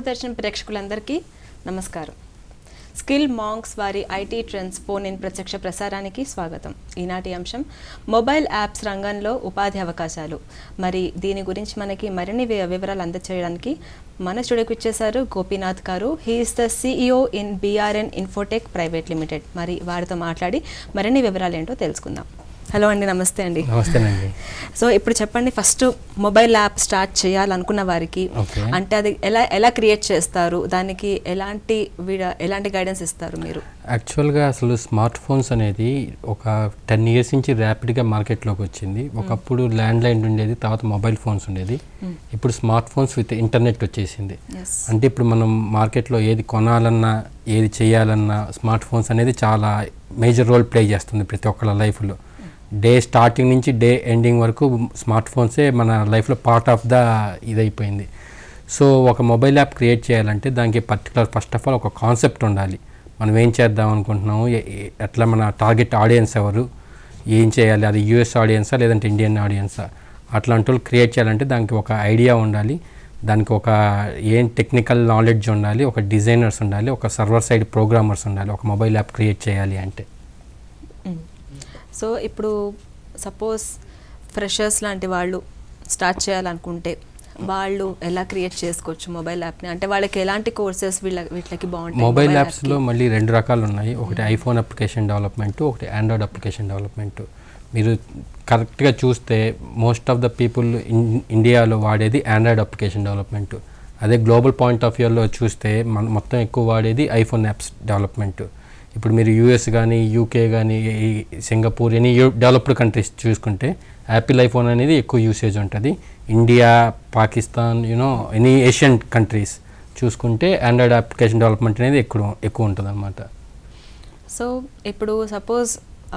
దూరదర్శన్ ప్రేక్షకులందరికీ నమస్కారం స్కిల్ మాంగ్స్ వారి ఐటీ ట్రెండ్స్ ఫోన్ ఇన్ ప్రత్యక్ష ప్రసారానికి స్వాగతం ఈనాటి అంశం మొబైల్ యాప్స్ రంగంలో ఉపాధి అవకాశాలు మరి దీని గురించి మనకి మరిన్ని వి- వివరాలు అందచేయడానికి మన స్టూడియోకి ఇచ్చేశారు గోపీనాథ్ గారు he is the CEO in BRN Infotech private limited మరి వారితో మాట్లాడి మరిన్ని వివరాలు ఏంటో తెలుసుకుందాం హలో అండి నమస్తే అండి నమస్తేనండి సో ఇప్పుడు చెప్పండి ఫస్ట్ మొబైల్ యాప్ స్టార్ట్ చేయాలనుకున్న వారికి Okay. అంటే అది ఎలా ఎలా క్రియేట్ చేస్తారు దానికి ఎలాంటి వీడ- ఎలాంటి గైడెన్స్ ఇస్తారు మీరు యాక్చువల్గా అసలు స్మార్ట్ ఫోన్స్ అనేది ఒక టెన్ ఇయర్స్ నుంచి ర్యాపిడ్గా మార్కెట్లోకి వచ్చింది ఒకప్పుడు ల్యాండ్ లైన్ ఉండేది తర్వాత మొబైల్ ఫోన్స్ ఉండేది ఇప్పుడు స్మార్ట్ ఫోన్స్ విత్ ఇంటర్నెట్ వచ్చేసింది ఎస్ అంటే ఇప్పుడు మనం మార్కెట్లో ఏది కొనాలన్నా ఏది చేయాలన్నా స్మార్ట్ ఫోన్స్ అనేది చాలా మేజర్ రోల్ ప్లే చేస్తుంది ప్రతి ఒక్కళ్ళ లైఫ్లో డే స్టార్టింగ్ నుంచి డే ఎండింగ్ వరకు స్మార్ట్ ఫోన్సే మన లైఫ్లో పార్ట్ ఆఫ్ ద ఇదైపోయింది సో ఒక మొబైల్ యాప్ క్రియేట్ చేయాలంటే దానికి పర్టికులర్ ఫస్ట్ ఆఫ్ ఆల్ ఒక కాన్సెప్ట్ ఉండాలి మనం ఏం చేద్దాం అనుకుంటున్నాము ఏ- ఏ- ఎట్లా మన టార్గెట్ ఆడియన్స్ ఎవరు ఏం చేయాలి అది యూఎస్ ఆడియన్సా లేదంటే ఇండియన్ ఆడియన్సా అట్లాంటి వాళ్ళు క్రియేట్ చేయాలంటే దానికి ఒక ఐడియా ఉండాలి దానికి ఒక ఏం టెక్నికల్ నాలెడ్జ్ ఉండాలి ఒక డిజైనర్స్ ఉండాలి ఒక సర్వర్ సైడ్ ప్రోగ్రామర్స్ ఉండాలి ఒక మొబైల్ యాప్ క్రియేట్ చేయాలి అంటే సో ఇప్పుడు సపోజ్ ఫ్రెషర్స్ లాంటి వాళ్ళు స్టార్ట్ చేయాలనుకుంటే వాళ్ళు ఎలా క్రియేట్ చేసుకోవచ్చు మొబైల్ యాప్ని అంటే వాళ్ళకి ఎలాంటి కోర్సెస్ వీళ్ళ వీటికి బాగుంటాయి మొబైల్ mobile యాప్స్లో మళ్ళీ రెండు రకాలు ఉన్నాయి ఒకటి ఐఫోన్ అప్లికేషన్ డెవలప్మెంట్ ఒకటి ఆండ్రాయిడ్ అప్లికేషన్ డెవలప్మెంట్ మీరు కరెక్ట్గా చూస్తే మోస్ట్ ఆఫ్ ద పీపుల్ ఇండియాలో వాడేది ఆండ్రాయిడ్ అప్లికేషన్ డెవలప్మెంట్ అదే గ్లోబల్ పాయింట్ ఆఫ్ వ్యూలో చూస్తే మన మొత్తం ఎక్కువ వాడేది ఐఫోన్ యాప్స్ డెవలప్మెంట్ ఇప్పుడు మీరు యూఎస్ కానీ యూకే కానీ సింగపూర్ ఎనీ డెవలప్డ్ కంట్రీస్ చూసుకుంటే యాపిల్ ఐఫోన్ అనేది ఎక్కువ యూసేజ్ ఉంటుంది India Pakistan you know any Asian countries చూసుకుంటే ఆండ్రాయిడ్ అప్లికేషన్ డెవలప్మెంట్ అనేది ఎక్కువ ఎక్కువ ఉంటుంది అనమాట సో ఇప్పుడు సపోజ్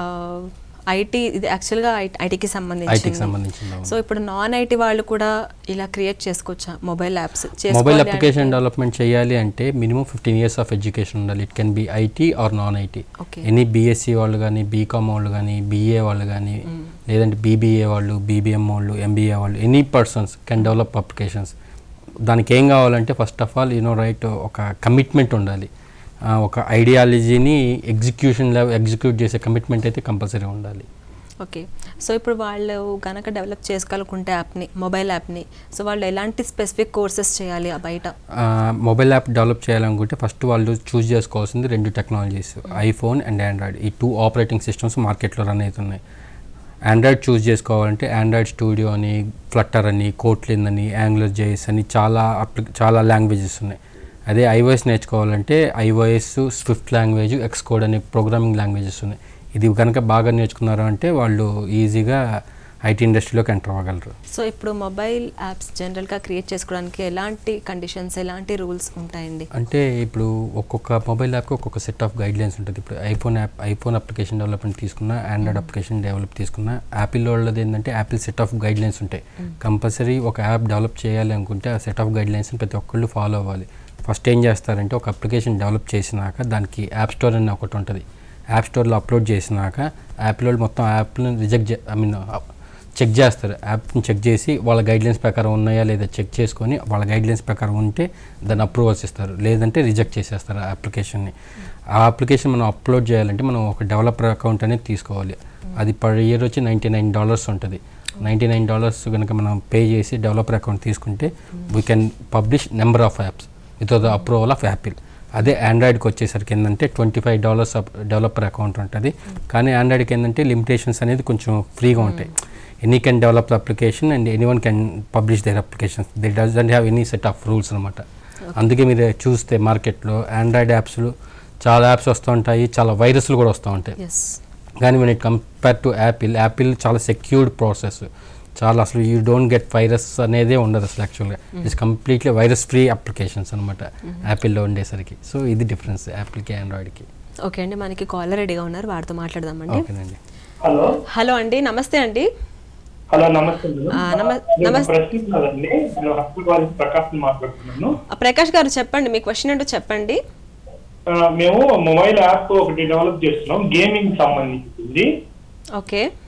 ఐటీ ఇది యాక్చువల్గా ఐటీకి ఐటీకి సంబంధించి సంబంధించిన సో ఇప్పుడు నాన్ ఐటీ వాళ్ళు కూడా ఇలా క్రియేట్ చేసుకోవచ్చా mobile apps mobile application development చేయాలి అంటే minimum fifteen years of education ఉండాలి it can be IT or non IT okay any BSc వాళ్ళు కానీ బీకామ్ వాళ్ళు కానీ బీఏ వాళ్ళు కానీ లేదంటే బీబీఏ వాళ్ళు బీబీఎం వాళ్ళు ఎంబీఏ వాళ్ళు any persons can develop applications దానికి ఏం కావాలంటే first of all you know right ఒక కమిట్మెంట్ ఉండాలి ఆ, ఒక ఐడియాలజీని ఎగ్జిక్యూషన్ లెవెల్ ఎగ్జిక్యూట్ చేసే కమిట్మెంట్ అయితే కంపల్సరీ ఉండాలి ఓకే సో ఇప్పుడు వాళ్ళు గనక డెవలప్ చేసుకోవాలనుకుంటే యాప్ని మొబైల్ యాప్ని సో వాళ్ళు ఎలాంటి స్పెసిఫిక్ కోర్సెస్ చేయాలి ఆ బయట ఆ, మొబైల్ యాప్ డెవలప్ చేయాలనుకుంటే ఫస్ట్ వాళ్ళు చూస్ చేసుకోవాల్సింది రెండు టెక్నాలజీస్ ఐఫోన్ అండ్ ఆండ్రాయిడ్ ఈ టూ ఆపరేటింగ్ సిస్టమ్స్ మార్కెట్లో రన్ అవుతున్నాయి ఆండ్రాయిడ్ చూస్ చేసుకోవాలంటే ఆండ్రాయిడ్ స్టూడియో అని ఫ్లట్టర్ అని కోట్లిన్ అని యాంగ్లర్ జేఎస్ అని చాలా అప్లి చాలా లాంగ్వేజెస్ ఉన్నాయి అదే ఐఓఎస్ నేర్చుకోవాలంటే ఐఓఎస్ స్విఫ్ట్ లాంగ్వేజ్ ఎక్స్కోడ్ అనే ప్రోగ్రామింగ్ లాంగ్వేజెస్ ఉన్నాయి ఇది కనుక బాగా నేర్చుకున్నారు అంటే వాళ్ళు ఈజీగా ఐటీ ఇండస్ట్రీలోకి ఎంటర్ అవ్వగలరు సో ఇప్పుడు మొబైల్ యాప్స్ జనరల్గా క్రియేట్ చేసుకోవడానికి ఎలాంటి కండిషన్స్ ఎలాంటి రూల్స్ ఉంటాయండి అంటే ఇప్పుడు ఒక్కొక్క మొబైల్ యాప్కి ఒక్కొక్క సెట్ ఆఫ్ గైడ్ లైన్స్ ఉంటుంది ఇప్పుడు iPhone app iPhone application development తీసుకున్నా ఆండ్రాయిడ్ అప్లికేషన్ డెవలప్ తీసుకున్నా యాపిల్ వాళ్ళది ఏంటంటే Apple set of guidelines ఉంటాయి కంపల్సరీ ఒక యాప్ డెవలప్ చేయాలి అనుకుంటే ఆ సెట్ ఆఫ్ గైడ్ లైన్స్ని ప్రతి ఒక్కళ్ళు ఫాలో అవ్వాలి ఫస్ట్ ఏం చేస్తారంటే ఒక అప్లికేషన్ డెవలప్ చేసినాక దానికి యాప్ స్టోర్ అని ఒకటి ఉంటుంది యాప్ స్టోర్లో అప్లోడ్ చేసినాక యాపిల్ వాళ్ళు మొత్తం యాప్ని రిజెక్ట్ చే ఐ మీన్ చెక్ చేస్తారు యాప్ని చెక్ చేసి వాళ్ళ గైడ్లైన్స్ ప్రకారం ఉన్నాయా లేదా చెక్ చేసుకొని వాళ్ళ గైడ్లైన్స్ ప్రకారం ఉంటే దాన్ని అప్రూవల్స్ ఇస్తారు లేదంటే రిజెక్ట్ చేసేస్తారు ఆ అప్లికేషన్ని ఆ అప్లికేషన్ మనం అప్లోడ్ చేయాలంటే మనం ఒక డెవలపర్ అకౌంట్ అనేది తీసుకోవాలి అది పర్ ఇయర్ వచ్చి నైంటీ నైన్ డాలర్స్ ఉంటుంది నైంటీ నైన్ డాలర్స్ కనుక మనం పే చేసి డెవలపర్ అకౌంట్ తీసుకుంటే we can publish number of apps with the approval of Apple అదే ఆండ్రాయిడ్కి వచ్చేసరికి ఏంటంటే twenty five dollars developer account ఉంటుంది కానీ ఆండ్రాయిడ్కి ఏంటంటే లిమిటేషన్స్ అనేది కొంచెం ఫ్రీగా ఉంటాయి any can develop application and any one can publish their applications they doesn't have any set of rules అనమాట అందుకే మీరు చూస్తే మార్కెట్లో ఆండ్రాయిడ్ యాప్స్లు చాలా యాప్స్ వస్తూ ఉంటాయి చాలా వైరస్లు కూడా వస్తూ ఉంటాయి ఎస్ కానీ when it compare to Apple Apple చాలా సెక్యూర్డ్ ప్రాసెస్ చాలా అసలు యూ డోంట్ గెట్ వైరస్ అనేదే ఉండదు అసలు యాక్చువల్గా it's completely virus free applications అనమాట యాపిల్లో ఉండేసరికి సో ఇది డిఫరెన్స్ యాపిల్కి ఆండ్రాయిడ్కి ఓకే అండి మనకి కాలర్ రెడీగా ఉన్నారు వారితో మాట్లాడదామండి ఓకేనండి హలో హలో అండి నమస్తే అండి హలో నమస్తే మేడం. ఆ, నమ- నేను నమస్తే. ప్రశ్న కాదండి నేను హస్పల్ కాలేజ్ ప్రకాశ్ మాట్లాడుతున్నాను ఆ, ప్రకాష్ గారు చెప్పండి మీ క్వశ్చన్ ఏంటో చెప్పండి ఆ, మేము మొబైల్ యాప్ ఒకటి డెవలప్ చేస్తున్నాం గేమింగ్ సంబంధించింది ఓకే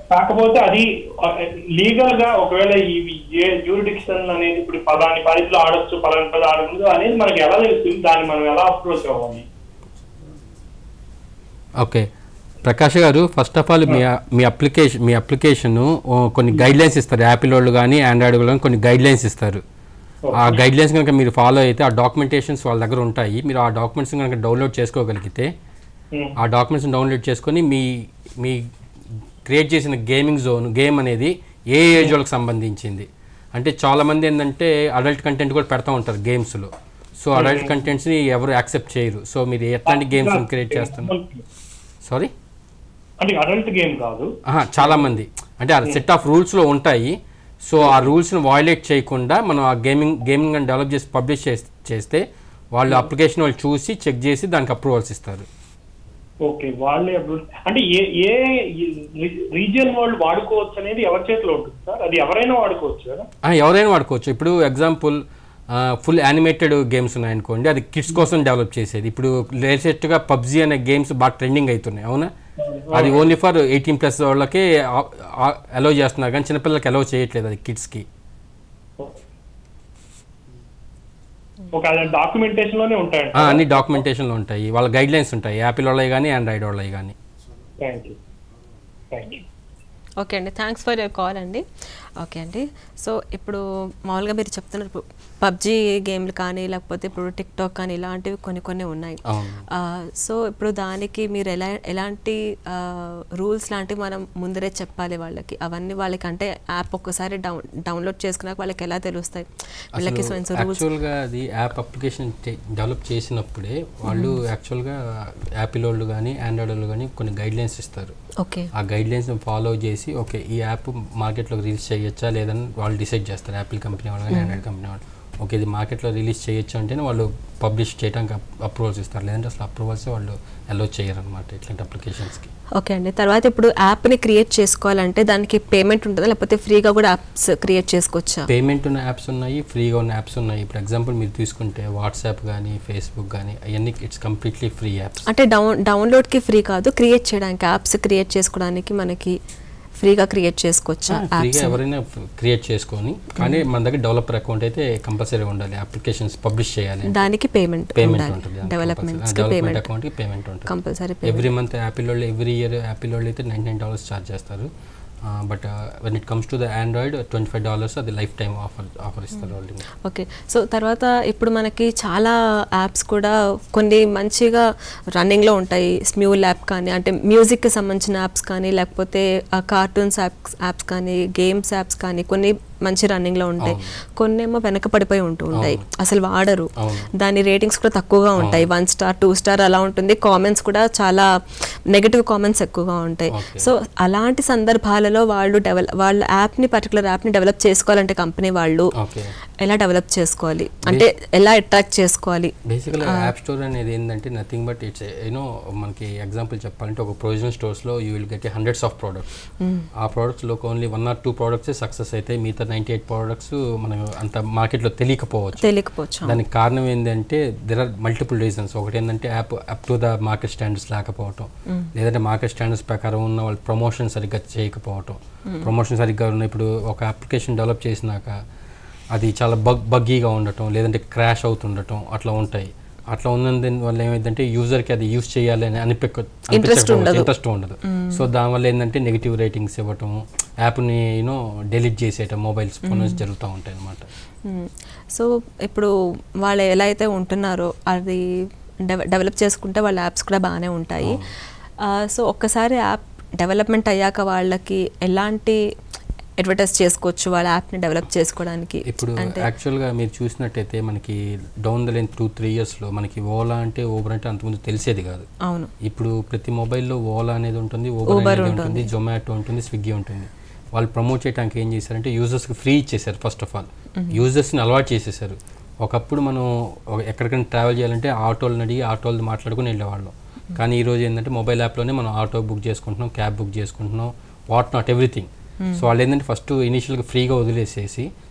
కాకపోతే అది లీగల్ గా ఒకవేళ ఈ ఏ జ్యూరిడిక్షన్ అనేది ఇప్పుడు పలాని పరిధిలో ఆడొచ్చు పలాని పది ఆడకూడదు అనేది మనకి ఎలా తెలుస్తుంది దాన్ని మనం ఎలా అప్రోచ్ అవ్వాలి okay Prakash garu first of all మీ మీ అప్లికేషన్ మీ అప్లికేషన్ కొన్ని గైడ్ లైన్స్ ఇస్తారు యాపిల్ వాళ్ళు కానీ ఆండ్రాయిడ్ వాళ్ళు కానీ కొన్ని గైడ్ లైన్స్ ఇస్తారు ఆ గైడ్ లైన్స్ కనుక మీరు ఫాలో అయితే ఆ డాక్యుమెంటేషన్స్ వాళ్ళ దగ్గర ఉంటాయి మీరు ఆ డాక్యుమెంట్స్ కనుక డౌన్లోడ్ చేసుకోగలిగితే ఉమ్, ఆ డాక్యుమెంట్స్ని డౌన్లోడ్ చేసుకొని మీ మీ క్రియేట్ చేసిన గేమింగ్ జోన్ గేమ్ అనేది ఏ ఏజ్ వాళ్ళకి సంబంధించింది అంటే చాలామంది ఏంటంటే అడల్ట్ కంటెంట్ కూడా పెడతా ఉంటారు గేమ్స్లో సో అడల్ట్ కంటెంట్స్ని ఎవరు యాక్సెప్ట్ చేయరు సో మీరు ఎట్లాంటి గేమ్స్ క్రియేట్ చేస్తున్నారు సారీ అంటే అడల్ట్ గేమ్ కాదు చాలా మంది అంటే ఆ సెట్ ఆఫ్ రూల్స్లో ఉంటాయి సో ఆ రూల్స్ని వాయిలేట్ చేయకుండా మనం ఆ గేమింగ్ గేమింగ్ అని డెవలప్ చేసి పబ్లిష్ చేస్తే వాళ్ళు అప్లికేషన్ వాళ్ళు చూసి చెక్ చేసి దానికి అప్రూవల్స్ ఇస్తారు ఓకే వాళ్ళే అప్పుడు అంటే ఏ ఏ రీజియన్ వాళ్ళు వాడుకోవచ్చు అనేది ఎవరి చేతిలో ఉంటుంది సార్ అది ఎవరైనా వాడుకోవచ్చు కదా ఆ, ఎవరైనా వాడుకోవచ్చు ఇప్పుడు ఎగ్జాంపుల్ ఫుల్ యానిమేటెడ్ గేమ్స్ ఉన్నాయనుకోండి అది కిడ్స్ కోసం డెవలప్ చేసేది ఇప్పుడు లేటెస్ట్గా పబ్జీ అనే గేమ్స్ బాగా ట్రెండింగ్ అవుతున్నాయి అవునా అది ఓన్లీ ఫర్ ఎయిటీన్ ప్లస్ వాళ్ళకి అలౌ చేస్తున్నారు కానీ చిన్నపిల్లలకి అలౌ చేయట్లేదు అది కిడ్స్కి ఒక డాక్యుమెంటేషన్ లోనే ఉంటాయండి అన్ని డాక్యుమెంటేషన్లో ఉంటాయి వాళ్ళ గైడ్ లైన్స్ ఉంటాయి యాపిల్ వాళ్ళవి కానీ ఆండ్రాయిడ్ వాళ్ళవి కానీ thank you thank you okay అండి థ్యాంక్స్ ఫర్ యువర్ కాల్ అండి ఓకే అండి సో ఇప్పుడు మామూలుగా మీరు చెప్తున్నారు ఇప్పుడు పబ్జీ గేమ్లు కానీ లేకపోతే ఇప్పుడు టిక్ టాక్ కానీ ఇలాంటివి కొన్ని కొన్ని ఉన్నాయి అవును ఆ, సో ఇప్పుడు దానికి మీరు ఎలా ఎలాంటి రూల్స్ లాంటివి మనం ముందరే చెప్పాలి వాళ్ళకి అవన్నీ వాళ్ళకి అంటే యాప్ ఒక్కసారి డౌన్ డౌన్లోడ్ చేసుకున్నాక వాళ్ళకి ఎలా తెలుస్తాయి వీళ్ళకి సో రూల్స్ యాక్చువల్గా అది యాప్ అప్లికేషన్ డెవలప్ చేసినప్పుడే వాళ్ళు యాక్చువల్గా యాపిల్ వాళ్ళు కానీ ఆండ్రాయిడ్ వాళ్ళు కానీ కొన్ని గైడ్ లైన్స్ ఇస్తారు ఓకే ఆ గైడ్ లైన్స్ని ఫాలో చేసి ఓకే ఈ యాప్ మార్కెట్లో రిలీజ్ చేయొచ్చా లేదని వాళ్ళు డిసైడ్ చేస్తారు యాపిల్ కంపెనీ వాళ్ళు కానీ ఆండ్రాయిడ్ కంపెనీ వాళ్ళు ఓకే ఇది మార్కెట్లో రిలీజ్ చేయొచ్చు అంటేనే వాళ్ళు పబ్లిష్ చేయడానికి అప్రూవల్స్ ఇస్తారు లేదంటే అసలు అప్రూవల్స్ వాళ్ళు అలో చేయరు అనమాట ఇట్లాంటి అప్లికేషన్స్కి ఓకే అండి తర్వాత ఇప్పుడు యాప్ని క్రియేట్ చేసుకోవాలంటే దానికి పేమెంట్ ఉంటుందా లేకపోతే ఫ్రీగా కూడా యాప్స్ క్రియేట్ చేసుకోవచ్చా పేమెంట్ ఉన్న యాప్స్ ఉన్నాయి ఫ్రీగా ఉన్న యాప్స్ ఉన్నాయి ఇప్పుడు ఎగ్జాంపుల్ మీరు తీసుకుంటే వాట్సాప్ కానీ ఫేస్బుక్ కానీ అవన్నీ ఇట్స్ కంప్లీట్లీ ఫ్రీ యాప్స్ అంటే డౌన్ డౌన్లోడ్కి ఫ్రీ కాదు క్రియేట్ చేయడానికి యాప్స్ క్రియేట్ చేసుకోవడానికి మనకి ఫ్రీగా క్రియేట్ చేసుకోవచ్చా ఫ్రీగా యాప్స్ ఎవరైనా క్రియేట్ చేసుకొని కానీ మన దగ్గర డెవలపర్ అకౌంట్ అయితే కంపల్సరీ ఉండాలి అప్లికేషన్స్ పబ్లిష్ చేయాలి దానికి పేమెంట్ పేమెంట్ ఉండాలి ఉంటుంది డెవలప్మెంట్స్కి డెవలప్మెంట్ పేమెంట్ అకౌంట్కి పేమెంట్ ఉంటుంది compulsory payment every month Apple వాళ్ళు ఎవ్రీ ఇయర్ యాపిల్ వాళ్ళు అయితే నైన్ నైన్ డాలర్స్ ఛార్జ్ చేస్తారు but when it comes to the Android twenty five dollars అది లైఫ్ టైం ఆఫర్ ఆఫర్ ఇస్తారు వాళ్ళు ఓకే సో తర్వాత ఇప్పుడు మనకి చాలా యాప్స్ కూడా కొన్ని మంచిగా రన్నింగ్లో ఉంటాయి స్మ్యూల్ యాప్ కానీ అంటే మ్యూజిక్కి సంబంధించిన యాప్స్ కానీ లేకపోతే కార్టూన్స్ యాప్స్ యాప్స్ కానీ గేమ్స్ యాప్స్ కానీ కొన్ని మంచి రన్నింగ్లో ఉంటాయి కొన్ని ఏమో వెనక పడిపోయి ఉంటూ ఉంటాయి అసలు వాడరు అవును. దాని రేటింగ్స్ కూడా తక్కువగా ఉంటాయి వన్ స్టార్ టూ స్టార్ అలా ఉంటుంది కామెంట్స్ కూడా చాలా నెగిటివ్ కామెంట్స్ ఎక్కువగా ఉంటాయి Okay. సో అలాంటి సందర్భాలలో వాళ్ళు డెవలప్ వాళ్ళ యాప్ని పర్టికులర్ యాప్ని డెవలప్ చేసుకోవాలంటే కంపెనీ వాళ్ళు ఓకే ఎలా డెవలప్ చేసుకోవాలి అంటే ఎలా అట్రాక్ట్ చేసుకోవాలి బేసికల్గా యాప్ స్టోర్ అనేది ఏంటంటే నథింగ్ బట్ ఇట్స్ యూనో మనకి ఎగ్జాంపుల్ చెప్పాలంటే ఒక ప్రొవిజనల్ స్టోర్స్లో you will get hundreds of products ఆ ప్రోడక్ట్స్లో only one or two products success అయితే మిగతా నైంటీ ఎయిట్ ప్రోడక్ట్స్ మనం అంత మార్కెట్లో తెలియకపోవచ్చు తెలియకపోవచ్చు దానికి కారణం ఏంటంటే దెర్ ఆర్ మల్టిపుల్ రీజన్స్ ఒకటి ఏంటంటే app up to the market standards లేకపోవటం లేదంటే మార్కెట్ స్టాండర్డ్స్ ప్రకారం ఉన్న వాళ్ళు ప్రమోషన్ సరిగ్గా చేయకపోవటం ప్రమోషన్ సరిగ్గా ఉన్న ఇప్పుడు ఒక అప్లికేషన్ డెవలప్ చేసినాక అది చాలా బగ్ బగ్గీగా ఉండటం లేదంటే క్రాష్ అవుతుండటం అట్లా ఉంటాయి అట్లా ఉన్నందు వల్ల ఏమైందంటే యూజర్కి అది యూజ్ చేయాలి అని అనిపించ Interest ఉండదు. ఇంట్రెస్ట్ ఉండదు సో దానివల్ల ఏంటంటే నెగిటివ్ రేటింగ్స్ ఇవ్వటం యాప్ని యూనో డెలీట్ చేసేయటం మొబైల్స్ ఫోన్ నుంచి జరుగుతూ ఉంటాయి అనమాట మ్మ్. సో ఇప్పుడు వాళ్ళు ఎలా అయితే ఉంటున్నారో అది డెవ- డెవలప్ చేసుకుంటే వాళ్ళ యాప్స్ కూడా బాగానే ఉంటాయి ఆ, సో ఒక్కసారి యాప్ డెవలప్మెంట్ అయ్యాక వాళ్ళకి ఎలాంటి అడ్వర్టైజ్ చేసుకోవచ్చు వాళ్ళ యాప్ని డెవలప్ చేసుకోవడానికి ఇప్పుడు అంటే యాక్చువల్గా మీరు చూసినట్టయితే మనకి down the line two three ఇయర్స్లో మనకి ఓలా అంటే ఊబర్ అంటే అంతకుముందు తెలిసేది కాదు అవును ఇప్పుడు ప్రతి మొబైల్లో ఓలా అనేది ఉంటుంది ఊబర్ Uber అనేది ఉంటుంది. ఉంటుంది జొమాటో ఉంటుంది స్విగ్గీ ఉంటుంది వాళ్ళు ప్రమోట్ చేయడానికి ఏం చేశారంటే యూజర్స్కి ఫ్రీ ఇచ్చేసారు ఫస్ట్ ఆఫ్ ఆల్ యూజర్స్ని అలవాటు చేసేసారు ఒకప్పుడు మనం ఒక- ఎక్కడికైనా ట్రావెల్ చేయాలంటే ఆటోలను అడిగి ఆటోలు మాట్లాడుకుని వెళ్ళేవాళ్ళం కానీ ఈరోజు ఏంటంటే మొబైల్ యాప్లోనే మనం ఆటో బుక్ చేసుకుంటున్నాం క్యాబ్ బుక్ చేసుకుంటున్నాం వాట్ నాట్ ఎవ్రీథింగ్ సో వాళ్ళు ఏంటంటే ఫస్ట్ ఇనీషియల్గా ఫ్రీగా వదిలేసేసి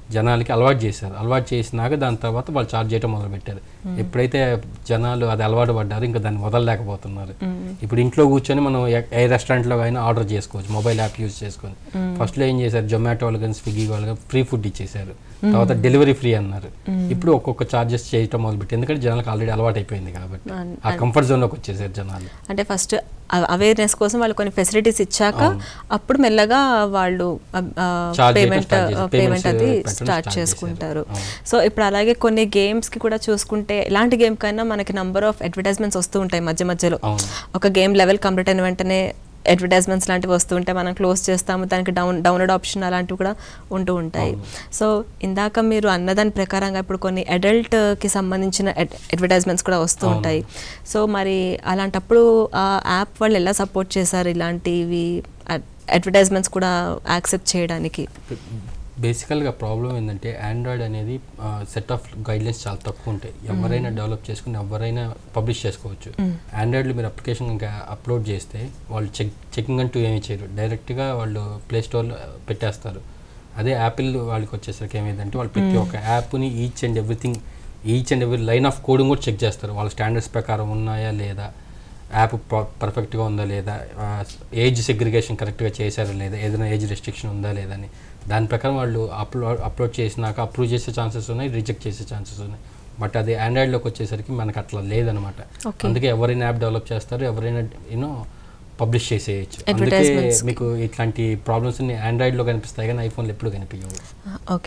జనాలకి అలవాటు చేశారు అలవాటు చేసినాక దాని తర్వాత వాళ్ళు చార్జ్ చేయడం మొదలు పెట్టారు ఎప్పుడైతే జనాలు అది అలవాటు పడ్డారు ఇంకా దాన్ని వదలలేకపోతున్నారు ఇప్పుడు ఇంట్లో కూర్చొని మనం ఏ- ఏ రెస్టారెంట్లో అయినా ఆర్డర్ చేసుకోవచ్చు మొబైల్ యాప్ యూజ్ చేసుకొని ఫస్ట్లో ఏం చేశారు జొమాటో వాళ్ళు కానీ స్విగ్గీ వాళ్ళు కానీ ఫ్రీ ఫుడ్ ఇచ్చేసారు తర్వాత డెలివరీ ఫ్రీ అన్నారు ఇప్పుడు ఒక్కొక్క చార్జెస్ చేయటం మొదలుపెట్టి ఎందుకంటే జనాలకు ఆల్రెడీ అలవాటు అయిపోయింది కాబట్టి అన్- ఆ కంఫర్ట్ జోన్లోకి వచ్చేసారు జనాలు అంటే ఫస్ట్ అవేర్నెస్ కోసం వాళ్ళు కొన్ని ఫెసిలిటీస్ ఇచ్చాక అప్పుడు మెల్లగా వాళ్ళు Charge చేయడం పేమెంట్ start చేశారు. పేమెంట్ Payments అది పెట్టడం స్టార్ట్ start చేసుకుంటారు చేశారు. సో ఇప్పుడు అలాగే కొన్ని గేమ్స్ కి కూడా చూసుకుంటే ఎలాంటి గేమ్ కైనా మనకి నంబర్ ఆఫ్ అడ్వర్టైజ్మెంట్స్ వస్తూ ఉంటాయి మధ్య మధ్యలో అవును. ఒక గేమ్ లెవెల్ కంప్లీట్ అయిన వెంటనే అడ్వర్టైజ్మెంట్స్ లాంటివి వస్తుంటే మనం క్లోజ్ చేస్తాము దానికి డౌన్ డౌన్లోడ్ ఆప్షన్ అలాంటివి కూడా ఉంటూ ఉంటాయి సో ఇందాక మీరు అన్నదాని ప్రకారంగా ఇప్పుడు కొన్ని అడల్ట్ కి సంబంధించిన అడ్వర్టైజ్మెంట్స్ కూడా వస్తూ అవును. ఉంటాయి సో మరి అలాంటప్పుడు ఆ యాప్ వాళ్ళు ఎలా సపోర్ట్ చేశారు ఇలాంటివి అడ్వర్టైజ్మెంట్స్ కూడా యాక్సెప్ట్ చేయడానికి బేసికల్గా ప్రాబ్లం ఏంటంటే ఆండ్రాయిడ్ అనేది సెట్ ఆఫ్ గైడ్లైన్స్ చాలా తక్కువ ఉంటాయి ఎవరైనా డెవలప్ చేసుకుని ఎవరైనా పబ్లిష్ చేసుకోవచ్చు ఆండ్రాయిడ్లో మీరు అప్లికేషన్ ఇంకా అప్లోడ్ చేస్తే వాళ్ళు చెక్ చెకింగ్ అంటూ ఏమీ చేయరు డైరెక్ట్గా వాళ్ళు ప్లే స్టోర్లో పెట్టేస్తారు అదే యాపిల్ వాళ్ళకి వచ్చేసరికి ఏమైందంటే వాళ్ళు ప్రతి ఒక్క యాప్ని each and everything each and every line of coding కూడా చెక్ చేస్తారు వాళ్ళ స్టాండర్డ్స్ ప్రకారం ఉన్నాయా లేదా యాప్ పర్ఫెక్ట్గా ఉందా లేదా ఏజ్ సెగ్రిగేషన్ కరెక్ట్గా చేశారా లేదా ఏదైనా ఏజ్ రెస్ట్రిక్షన్ ఉందా లేదా అని దాని ప్రకారం వాళ్ళు అప్లోడ్ అప్లోడ్ చేసినాక అప్రూవ్ చేసే ఛాన్సెస్ ఉన్నాయి రిజెక్ట్ చేసే ఛాన్సెస్ ఉన్నాయి బట్ అది ఆండ్రాయిడ్లోకి వచ్చేసరికి మనకు అట్లా లేదనమాట Okay. అందుకే ఎవరైనా యాప్ డెవలప్ చేస్తారు ఎవరైనా యూనో పబ్లిష్ చేసేయచ్చు అందుకే Advertisements. మీకు ఇట్లాంటి ప్రాబ్లమ్స్ ఆండ్రాయిడ్లో కనిపిస్తాయి కానీ ఐఫోన్లో ఎప్పుడు కనిపించవు ఓకే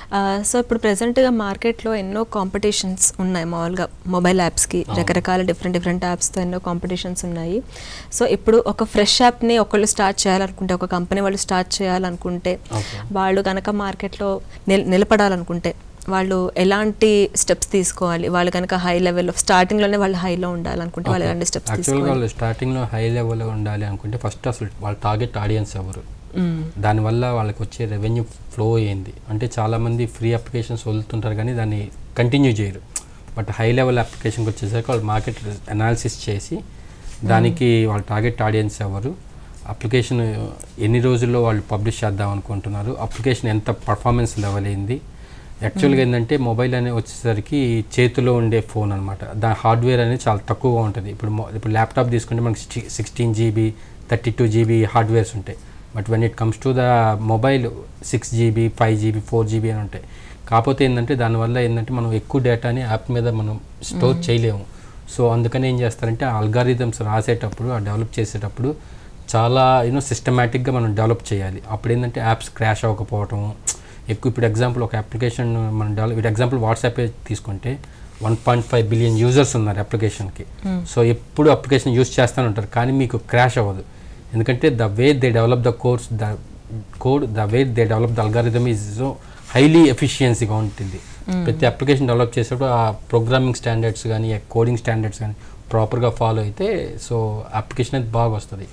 సో ఇప్పుడు ప్రెసెంట్గా మార్కెట్లో ఎన్నో కాంపిటీషన్స్ ఉన్నాయి మామూలుగా మొబైల్ యాప్స్కి అవును. రకరకాల డిఫరెంట్ డిఫరెంట్ యాప్స్తో ఎన్నో కాంపిటీషన్స్ ఉన్నాయి సో ఇప్పుడు ఒక ఫ్రెష్ యాప్ని ఒకళ్ళు స్టార్ట్ చేయాలనుకుంటే ఒక కంపెనీ వాళ్ళు స్టార్ట్ చేయాలనుకుంటే Okay. వాళ్ళు కనుక మార్కెట్లో నిల్ నిలబడాలనుకుంటే వాళ్ళు ఎలాంటి స్టెప్స్ తీసుకోవాలి వాళ్ళు కనుక హై లెవెల్లో స్టార్టింగ్లోనే వాళ్ళు హైలో ఉండాలనుకుంటే వాళ్ళు ఎలాంటి స్టెప్స్ యాక్చువల్గా తీసుకోవాలి వాళ్ళు స్టార్టింగ్లో హై లెవెల్లో ఉండాలి అనుకుంటే ఫస్ట్ అసలు వాళ్ళ టార్గెట్ ఆడియన్స్ ఎవరు మ్మ్. దానివల్ల వాళ్ళకి వచ్చే రెవెన్యూ ఫ్లో ఏంది అంటే చాలామంది ఫ్రీ అప్లికేషన్స్ వదులుతుంటారు కానీ దాన్ని కంటిన్యూ చేయరు బట్ హై లెవెల్ అప్లికేషన్కి వచ్చేసరికి వాళ్ళు మార్కెట్ అనాలిసిస్ చేసి దానికి వాళ్ళ టార్గెట్ ఆడియన్స్ ఎవరు అప్లికేషన్ ఎన్ని రోజుల్లో వాళ్ళు పబ్లిష్ చేద్దాం అనుకుంటున్నారు అప్లికేషన్ ఎంత పర్ఫార్మెన్స్ లెవెల్ ఏంది యాక్చువల్గా ఏంటంటే మొబైల్ అనేది వచ్చేసరికి చేతిలో ఉండే ఫోన్ అనమాట దాని హార్డ్వేర్ అనేది చాలా తక్కువగా ఉంటుంది ఇప్పుడు మొ- ఇప్పుడు ల్యాప్టాప్ తీసుకుంటే మనకి sixteen GB thirty two GB hardwares ఉంటాయి but when it comes to the mobile six GB five GB four GB అని ఉంటాయి కాకపోతే ఏంటంటే దానివల్ల ఏంటంటే మనం ఎక్కువ డేటాని యాప్ మీద మనం స్టోర్ చేయలేము సో అందుకని ఏం చేస్తారంటే అల్గారిథమ్స్ రాసేటప్పుడు ఆ డెవలప్ చేసేటప్పుడు చాలా యూనో సిస్టమేటిక్గా మనం డెవలప్ చేయాలి అప్పుడు ఏంటంటే యాప్స్ క్రాష్ అవ్వకపోవటం ఎక్కువ ఇప్పుడు ఎగ్జాంపుల్ ఒక అప్లికేషన్ మనం డెవలప్ ఇప్పుడు ఎగ్జాంపుల్ వాట్సాప్ తీసుకుంటే one point five billion users ఉన్నారు అప్లికేషన్కి సో ఎప్పుడు అప్లికేషన్ యూస్ చేస్తూనే ఉంటారు కానీ మీకు క్రాష్ అవ్వదు ఎందుకంటే the way they develop the course the code the way they develop the algorithm is so highly ఎఫిషియన్సీగా ఉంటుంది ప్రతి అప్లికేషన్ డెవలప్ చేసేటప్పుడు ఆ ప్రోగ్రామింగ్ స్టాండర్డ్స్ కానీ కోడింగ్ స్టాండర్డ్స్ కానీ ప్రాపర్గా ఫాలో అయితే సో అప్లికేషన్ అయితే బాగా వస్తుంది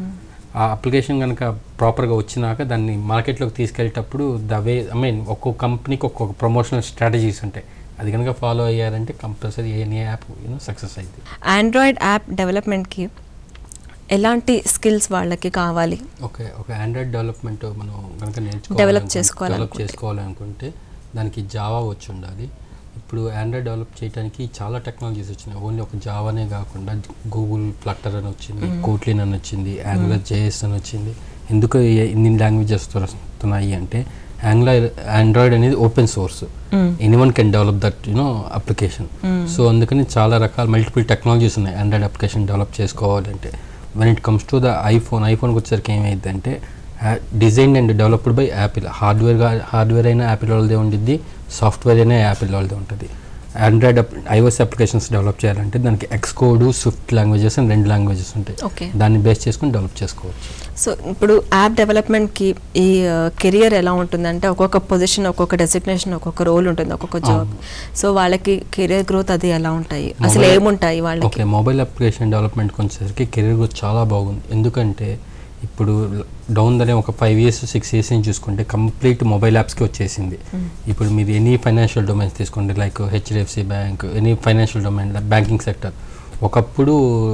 ఆ అప్లికేషన్ కనుక ప్రాపర్గా వచ్చినాక దాన్ని మార్కెట్లోకి తీసుకెళ్ళేటప్పుడు ద వే ఐ మీన్ ఒక్కొక్క కంపెనీకి ఒక్కొక్క ప్రమోషనల్ స్ట్రాటజీస్ ఉంటాయి అది కనుక ఫాలో అయ్యారంటే కంపల్సరీ ఏ యాప్ యూనో సక్సెస్ అయింది ఆండ్రాయిడ్ యాప్ డెవలప్మెంట్కి ఎలాంటి స్కిల్స్ వాళ్ళకి కావాలి ఓకే ఒక ఆండ్రాయిడ్ డెవలప్మెంట్ మనం కనుక Develop నేర్చుకోవాలి చేసుకోవాలనుకుంటే. డెవలప్ చేసుకోవాలనుకుంటే దానికి జావా వచ్చి ఉండాలి ఇప్పుడు ఆండ్రాయిడ్ డెవలప్ చేయడానికి చాలా టెక్నాలజీస్ వచ్చినాయి ఓన్లీ ఒక జావానే కాకుండా గూగుల్ ఫ్లట్టర్ అని వచ్చింది కోట్లిన్ అని వచ్చింది యాంగులర్ జేఎస్ అని వచ్చింది ఎందుకు ఈ- ఇన్ని లాంగ్వేజెస్ వస్తున్నాయి అంటే ఆంగ్లర్ ఆండ్రాయిడ్ అనేది open source any one can develop that you know application so అందుకని చాలా రకాల మల్టిపుల్ టెక్నాలజీస్ ఉన్నాయి ఆండ్రాయిడ్ అప్లికేషన్ డెవలప్ చేసుకోవాలంటే when it comes to the iPhone ఐఫోన్కి వచ్చేసరికి ఏమైందంటే design and developed by Apple hardware hardware అయినా యాపిల్ వాళ్ళదే ఉండిద్ది సాఫ్ట్వేర్ అయినా యాపిల్ వాళ్ళదే ఉంటుంది ఆండ్రాయిడ్ ఐఓఎస్ అప్లికేషన్స్ డెవలప్ చేయాలంటే దానికి ఎక్స్కోడ్ స్విఫ్ట్ లాంగ్వేజెస్ అని రెండు లాంగ్వేజెస్ ఉంటాయి ఓకే దాన్ని బేస్ చేసుకుని డెవలప్ చేసుకోవచ్చు సో ఇప్పుడు యాప్ డెవలప్మెంట్కి ఈ కెరియర్ ఎలా ఉంటుందంటే ఒక్కొక్క పొజిషన్ ఒక్కొక్క డెసిగ్నేషన్ ఒక్కొక్క రోల్ ఉంటుంది ఒక్కొక్క జాబ్ సో వాళ్ళకి కెరియర్ గ్రోత్ అది ఎలా ఉంటాయి అసలు Mobile- ఏముంటాయి వాళ్ళకి ఓకే మొబైల్ అప్లికేషన్ డెవలప్మెంట్కి వచ్చేసరికి కెరీర్ గ్రోత్ చాలా బాగుంది ఎందుకంటే ఇప్పుడు డౌన్ దనే ఒక ఫైవ్ ఇయర్స్ సిక్స్ ఇయర్స్ నుంచి చూసుకుంటే కంప్లీట్ మొబైల్ యాప్స్కి వచ్చేసింది ఇప్పుడు మీరు ఎనీ ఫైనాన్షియల్ డొమైన్స్ తీసుకోండి like HDFC bank any financial domain banking sector ఒకప్పుడు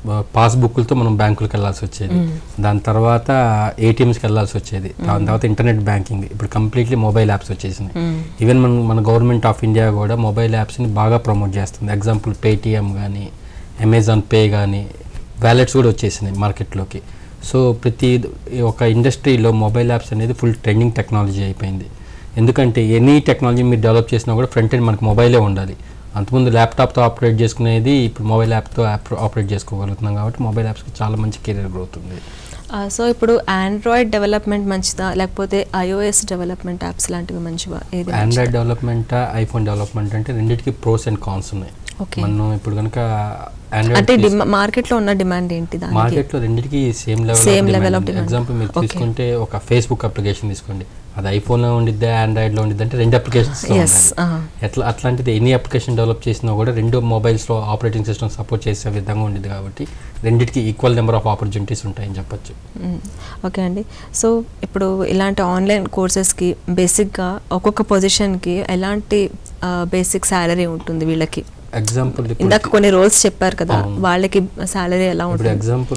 పాస్బుక్లతో మనం బ్యాంకులకు వెళ్ళాల్సి వచ్చేది దాని తర్వాత ఏటీఎంస్కి వెళ్ళాల్సి వచ్చేది దాని తర్వాత ఇంటర్నెట్ బ్యాంకింగ్ ఇప్పుడు కంప్లీట్లీ మొబైల్ యాప్స్ వచ్చేసినాయి ఈవెన్ మన మన గవర్నమెంట్ ఆఫ్ ఇండియా కూడా మొబైల్ యాప్స్ని బాగా ప్రమోట్ చేస్తుంది ఎగ్జాంపుల్ పేటిఎం కానీ అమెజాన్ పే కానీ వ్యాలెట్స్ కూడా వచ్చేసినాయి మార్కెట్లోకి సో ప్రతి ఒక ఇండస్ట్రీలో మొబైల్ యాప్స్ అనేది ఫుల్ ట్రెండింగ్ టెక్నాలజీ అయిపోయింది ఎందుకంటే ఎనీ టెక్నాలజీ మీరు డెవలప్ చేసినా కూడా ఫ్రంట్ ఎండ్ మనకు మొబైలే ఉండాలి అంతకుముందు ల్యాప్టాప్తో ఆపరేట్ చేసుకునేది ఇప్పుడు మొబైల్ యాప్తో యాప్ ఆపరేట్ చేసుకోగలుగుతున్నాం కాబట్టి మొబైల్ యాప్స్కి చాలా మంచి కెరీర్ గ్రోత్ ఉంది ఆ, సో ఇప్పుడు ఆండ్రాయిడ్ డెవలప్మెంట్ మంచిదా లేకపోతే ఐఓఎస్ డెవలప్మెంట్ యాప్స్ లాంటివి మంచివా ఏది ఆండ్రాయిడ్ డెవలప్మెంట్ ఐఫోన్ డెవలప్మెంట్ అంటే రెండింటికి ప్రోస్ అండ్ కాన్స్ ఉన్నాయి ఓకే మనం ఇప్పుడు కనుక అంటే ఆండ్రాయిడ్ మార్కెట్ లో ఉన్న డిమాండ్ ఏంటి దానికి మార్కెట్లో రెండింటికి same Same level level of demand. Example మీరు Okay. తీసుకుంటే ఒక ఫేస్బుక్ అప్లికేషన్ తీసుకోండి అది ఐఫోన్లో ఉండిద్దా ఆండ్రాయిడ్లో ఉండిద్దా అంటే రెండు అప్లికేషన్స్ ఎస్ ఎట్లా అట్లాంటిది ఎన్ని అప్లికేషన్ డెవలప్ చేసినా కూడా రెండు మొబైల్స్లో ఆపరేటింగ్ సిస్టమ్ సపోర్ట్ చేసే విధంగా ఉండేది కాబట్టి రెండింటికి ఈక్వల్ నెంబర్ ఆఫ్ ఆపర్చునిటీస్ ఉంటాయని చెప్పొచ్చు ఓకే అండి సో ఇప్పుడు ఇలాంటి ఆన్లైన్ కోర్సెస్కి బేసిక్గా ఒక్కొక్క పొజిషన్కి ఎలాంటి బేసిక్ శాలరీ ఉంటుంది వీళ్ళకి ఎగ్జాంపుల్ ఇందాక కొన్ని రోల్స్ చెప్పారు కదా అవును. వాళ్ళకి శాలరీ ఎలా ఇప్పుడు ఉంటుంది ఎగ్జాంపుల్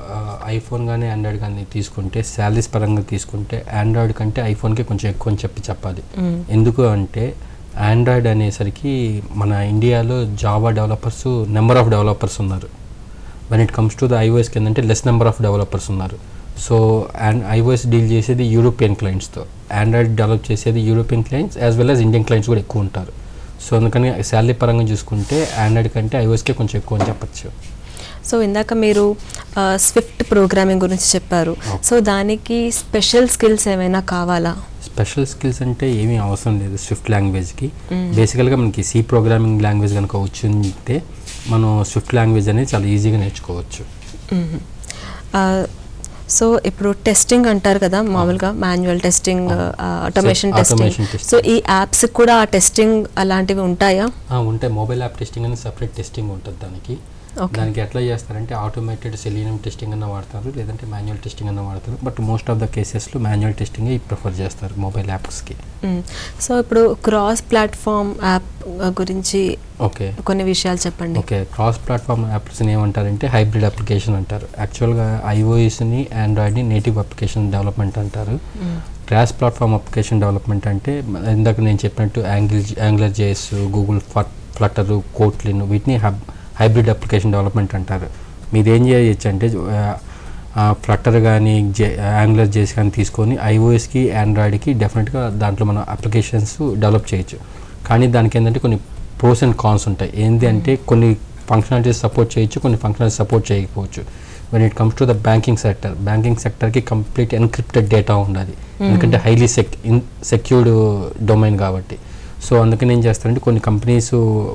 ఐఫోన్ కానీ ఆండ్రాయిడ్ కానీ తీసుకుంటే శాలరీస్ పరంగా తీసుకుంటే ఆండ్రాయిడ్ కంటే ఐఫోన్కి కొంచెం ఎక్కువ అని చెప్పి చెప్పాలి మ్మ్. ఎందుకు అంటే ఆండ్రాయిడ్ అనేసరికి మన ఇండియాలో Java developers number of developers ఉన్నారు when it comes to the ఐఓఎస్కి ఏంటంటే లెస్ నెంబర్ ఆఫ్ డెవలపర్స్ ఉన్నారు సో అండ్ ఐఓఎస్ డీల్ చేసేది యూరోపియన్ క్లయింట్స్తో ఆండ్రాయిడ్ డెవలప్ చేసేది European clients as well as Indian clients కూడా ఎక్కువ ఉంటారు సో అందుకని శాలరీ పరంగా చూసుకుంటే ఆండ్రాయిడ్ కంటే ఐఓఎస్కే కొంచెం ఎక్కువ అని చెప్పచ్చు సో ఇందాక మీరు స్విఫ్ట్ ప్రోగ్రామింగ్ గురించి చెప్పారు Okay. సో దానికి స్పెషల్ స్కిల్స్ ఏమైనా కావాలా స్పెషల్ స్కిల్స్ అంటే ఏమీ అవసరం లేదు స్విఫ్ట్ లాంగ్వేజ్కి Mm. బేసికల్గా మనకి సి ప్రోగ్రామింగ్ లాంగ్వేజ్ కనుక వచ్చింటే మనం స్విఫ్ట్ లాంగ్వేజ్ అనేది చాలా ఈజీగా నేర్చుకోవచ్చు మ్మ్. ఆ, సో ఇప్పుడు టెస్టింగ్ అంటారు కదా మామూలుగా మాన్యువల్ టెస్టింగ్ అవును. Automation So, automation testing testing. So ఈ యాప్స్ కూడా ఆ టెస్టింగ్ అలాంటివి ఉంటాయా ఆ, ఉంటాయి మొబైల్ యాప్ టెస్టింగ్ అని సపరేట్ టెస్టింగ్ ఉంటుంది దానికి Okay. దానికి ఎట్లా చేస్తారంటే ఆటోమేటెడ్ సెలీనియం టెస్టింగ్ అన్న వాడతారు లేదంటే మాన్యువల్ టెస్టింగ్ అన్న వాడతారు బట్ మోస్ట్ ఆఫ్ ద కేసెస్లో మాన్యువల్ టెస్టింగ్ ప్రిఫర్ చేస్తారు మొబైల్ యాప్స్కి మ్మ్. సో ఇప్పుడు క్రాస్ ప్లాట్ఫామ్ యాప్ గురించి ఓకే కొన్ని విషయాలు చెప్పండి ఓకే క్రాస్ ప్లాట్ఫామ్ యాప్స్ని ఏమంటారంటే హైబ్రిడ్ అప్లికేషన్ అంటారు యాక్చువల్గా ఐఓఎస్ని ఆండ్రాయిడ్ని నేటివ్ అప్లికేషన్ డెవలప్మెంట్ అంటారు మ్మ్. క్రాస్ ప్లాట్ఫామ్ అప్లికేషన్ డెవలప్మెంట్ అంటే మ- ఇందాక నేను చెప్పినట్టు యాంగిల్ Angular JS Google Flutter Kotlin వీటిని హబ్ హైబ్రిడ్ అప్లికేషన్ డెవలప్మెంట్ అంటారు మీరు ఏం చేయొచ్చు అంటే ఫ్లటర్ కానీ జే యాంగులర్ జేఎస్ కానీ తీసుకొని ఐఓఎస్కి ఆండ్రాయిడ్కి డెఫినెట్గా దాంట్లో మనం అప్లికేషన్స్ డెవలప్ చేయొచ్చు కానీ దానికి ఏంటంటే కొన్ని ప్రోస్ అండ్ కాన్స్ ఉంటాయి ఏంటి అంటే కొన్ని ఫంక్షనాలిటీస్ సపోర్ట్ చేయొచ్చు కొన్ని ఫంక్షనాలిటీస్ సపోర్ట్ చేయకపోవచ్చు when it comes to the banking sector banking సెక్టర్కి కంప్లీట్ ఎన్క్రిప్టెడ్ డేటా ఉండాలి ఎందుకంటే హైలీ సెక్ ఇన్ సెక్యూర్డ్ డొమైన్ కాబట్టి సో అందుకని ఏం చేస్తారంటే కొన్ని కంపెనీస్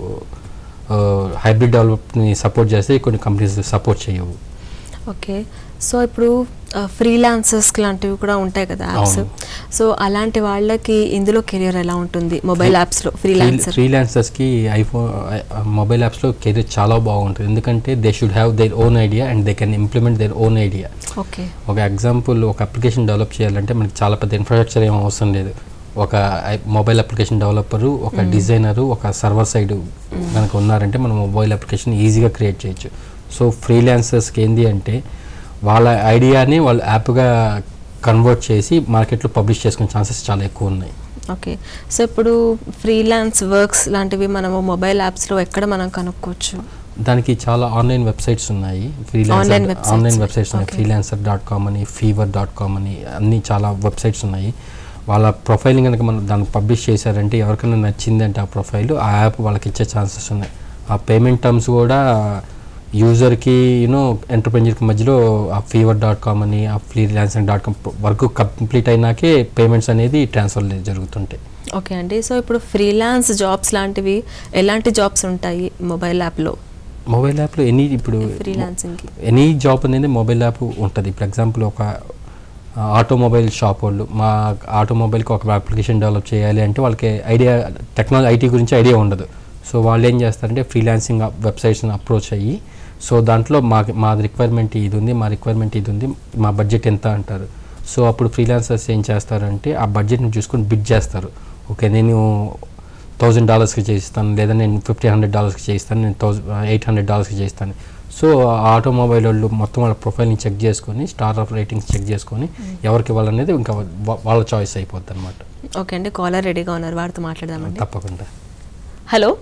హైబ్రిడ్ డెవలప్ని సపోర్ట్ చేస్తే కొన్ని కంపెనీస్ సపోర్ట్ చేయవు ఓకే సో ఇప్పుడు ఫ్రీలాన్సర్స్ లాంటివి కూడా ఉంటాయి కదా యాప్స్ అవును. సో అలాంటి వాళ్ళకి ఇందులో కెరియర్ ఎలా ఉంటుంది మొబైల్ యాప్స్లో ఫ్రీలాన్సర్ ఫ్రీలాన్సర్స్కి ఐఫోన్ మొబైల్ యాప్స్లో కెరీర్ చాలా బాగుంటుంది ఎందుకంటే they should have their own idea and they can implement their own idea okay ఒక ఎగ్జాంపుల్ ఒక అప్లికేషన్ డెవలప్ చేయాలంటే మనకి చాలా పెద్ద ఇన్ఫ్రాస్ట్రక్చర్ ఏం అవసరం లేదు ఒక మొబైల్ అప్లికేషన్ డెవలపరు ఒక డిజైనరు ఒక సర్వర్ సైడ్ కనుక ఉన్నారంటే మనం మొబైల్ అప్లికేషన్ ఈజీగా క్రియేట్ చేయొచ్చు సో ఫ్రీలాన్సర్స్కి ఏంటి అంటే వాళ్ళ ఐడియాని వాళ్ళు యాప్గా కన్వర్ట్ చేసి మార్కెట్లో పబ్లిష్ చేసుకునే ఛాన్సెస్ చాలా ఎక్కువ ఉన్నాయి ఓకే సో ఇప్పుడు ఫ్రీలాన్స్ వర్క్స్ లాంటివి మనము మొబైల్ యాప్స్లో ఎక్కడ మనం కనుక్కోవచ్చు దానికి చాలా ఆన్లైన్ వెబ్సైట్స్ ఉన్నాయి Online freelancer websites. Online websites ఉన్నాయి Okay. ఫ్రీలాన్సర్ డాట్ కామ్ అని ఫీవర్ డాట్ కామ్ అని అన్ని చాలా వెబ్సైట్స్ ఉన్నాయి వాళ్ళ ప్రొఫైల్ని కనుక మనం దాన్ని పబ్లిష్ చేశారంటే ఎవరికైనా నచ్చిందంటే ఆ ప్రొఫైల్ ఆ యాప్ వాళ్ళకి ఇచ్చే ఛాన్సెస్ ఉన్నాయి ఆ పేమెంట్ టర్మ్స్ కూడా యూజర్కి యూనో ఎంటర్ప్రెన్యూర్కి మధ్యలో ఆ ఫీవర్ డాట్ కామ్ అని ఆ freelancing dot com work complete అయినాకే పేమెంట్స్ అనేది ట్రాన్స్ఫర్ జరుగుతుంటాయి ఓకే అండి సో ఇప్పుడు ఫ్రీలాన్స్ జాబ్స్ లాంటివి ఎలాంటి జాబ్స్ ఉంటాయి మొబైల్ యాప్లో మొబైల్ యాప్లో ఎనీ ఇప్పుడు ఫ్రీలాన్సింగ్కి ఎనీ జాబ్ అనేది మొబైల్ యాప్ ఉంటుంది ఇప్పుడు ఎగ్జాంపుల్ ఒక ఆటోమొబైల్ షాప్ వాళ్ళు మా ఆటోమొబైల్కి ఒక అప్లికేషన్ డెవలప్ చేయాలి అంటే వాళ్ళకి ఐడియా టెక్నాలజీ ఐటీ గురించి ఐడియా ఉండదు సో వాళ్ళు ఏం చేస్తారంటే ఫ్రీలాన్సింగ్ వెబ్సైట్స్ని అప్రోచ్ అయ్యి సో దాంట్లో మా మా రిక్వైర్మెంట్ ఇది ఉంది మా రిక్వైర్మెంట్ ఇది ఉంది మా బడ్జెట్ ఎంత అంటారు సో అప్పుడు ఫ్రీలాన్సర్స్ ఏం చేస్తారంటే ఆ బడ్జెట్ని చూసుకొని బిడ్ చేస్తారు ఓకే నేను థౌజండ్ డాలర్స్కి చేయిస్తాను లేదా నేను ఫిఫ్టీన్ హండ్రెడ్ డాలర్స్కి చేయిస్తాను నేను థౌజండ్ ఎయిట్ హండ్రెడ్ డాలర్స్కి చేయిస్తాను సో ఆటోమొబైల్ వాళ్ళు మొత్తం వాళ్ళ ప్రొఫైల్ని చెక్ చేసుకొని స్టార్ ఆఫ్ రేటింగ్స్ చెక్ చేసుకొని ఎవరికి ఇవ్వాలనేది ఇంకా వా- వాళ్ళ చాయిస్ అయిపోద్ది అనమాట ఓకే అండి కాలర్ రెడీగా ఉన్నారు వారితో మాట్లాడదామండి తప్పకుండా హలో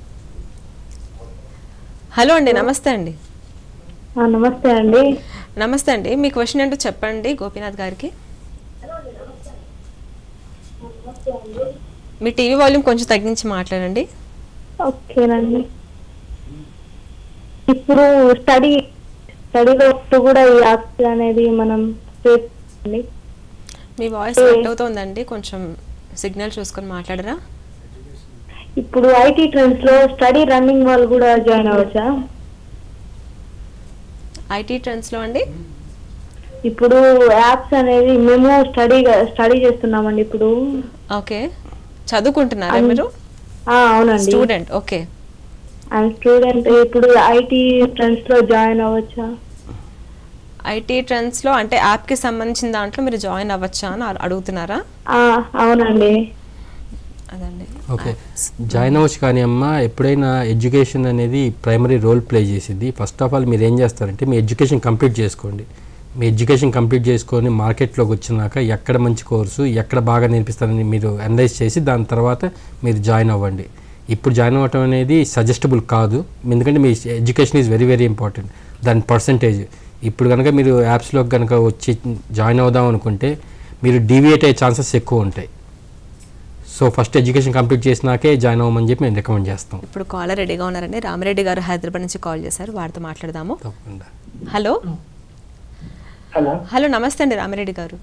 హలో అండి నమస్తే అండి ఆ, నమస్తే అండి నమస్తే అండి మీ క్వశ్చన్ ఏంటో చెప్పండి గోపీనాథ్ గారికి మీ టీవీ వాల్యూమ్ కొంచెం తగ్గించి మాట్లాడండి ఓకేనండి ఇప్పుడు స్టడీ స్టడీలో కూడా ఈ యాప్స్ అనేది మనం చేస్తుంది మీ వాయిస్ కట్ అవుతోందండి కొంచెం సిగ్నల్ చూసుకొని మాట్లాడరా ఇప్పుడు ఐటీ ట్రెండ్స్ లో స్టడీ రన్నింగ్ వాళ్ళు కూడా జాయిన్ అవ్వచ్చా ఐటీ ట్రెండ్స్లో అండి ఇప్పుడు యాప్స్ అనేది మేము స్టడీ స్టడీ చేస్తున్నామండి ఇప్పుడు ఓకే చదువుకుంటున్నారా మీరు ఆ, అవునండి స్టూడెంట్ ఓకే అండ్ స్టూడెంట్ ఇప్పుడు ఐటీ ట్రెండ్స్ లో జాయిన్ అవ్వచ్చా ఐటీ ట్రెండ్స్లో అంటే యాప్కి సంబంధించిన దాంట్లో మీరు జాయిన్ అవ్వచ్చా అని అడు- అడుగుతున్నారా ఆ, అవునండి అదండి ఓకే జాయిన్ అవ్వచ్చు కానీ అమ్మ ఎప్పుడైనా ఎడ్యుకేషన్ అనేది ప్రైమరీ రోల్ ప్లే చేసింది ఫస్ట్ ఆఫ్ ఆల్ మీరు ఏం చేస్తారంటే మీ ఎడ్యుకేషన్ కంప్లీట్ చేసుకోండి మీ ఎడ్యుకేషన్ కంప్లీట్ చేసుకొని మార్కెట్లోకి వచ్చినాక ఎక్కడ మంచి కోర్సు ఎక్కడ బాగా నేర్పిస్తారని మీరు అనలైజ్ చేసి దాని తర్వాత మీరు జాయిన్ అవ్వండి ఇప్పుడు జాయిన్ అవ్వటం అనేది సజెస్టబుల్ కాదు ఎందుకంటే మీ education is very very important దాని పర్సంటేజ్ ఇప్పుడు కనుక మీరు యాప్స్లోకి కనుక వచ్చి జాయిన్ అవుదాం అనుకుంటే మీరు డీవియేట్ అయ్యే ఛాన్సెస్ ఎక్కువ ఉంటాయి సో ఫస్ట్ ఎడ్యుకేషన్ కంప్లీట్ చేసినాకే జాయిన్ అవ్వమని చెప్పి మేము రికమెండ్ చేస్తాం ఇప్పుడు కాలర్ రెడీగా ఉన్నారండి రామిరెడ్డి గారు హైదరాబాద్ నుంచి కాల్ చేశారు వారితో మాట్లాడదాము తప్పకుండా హలో హలో హలో నమస్తే అండి రామిరెడ్డి గారు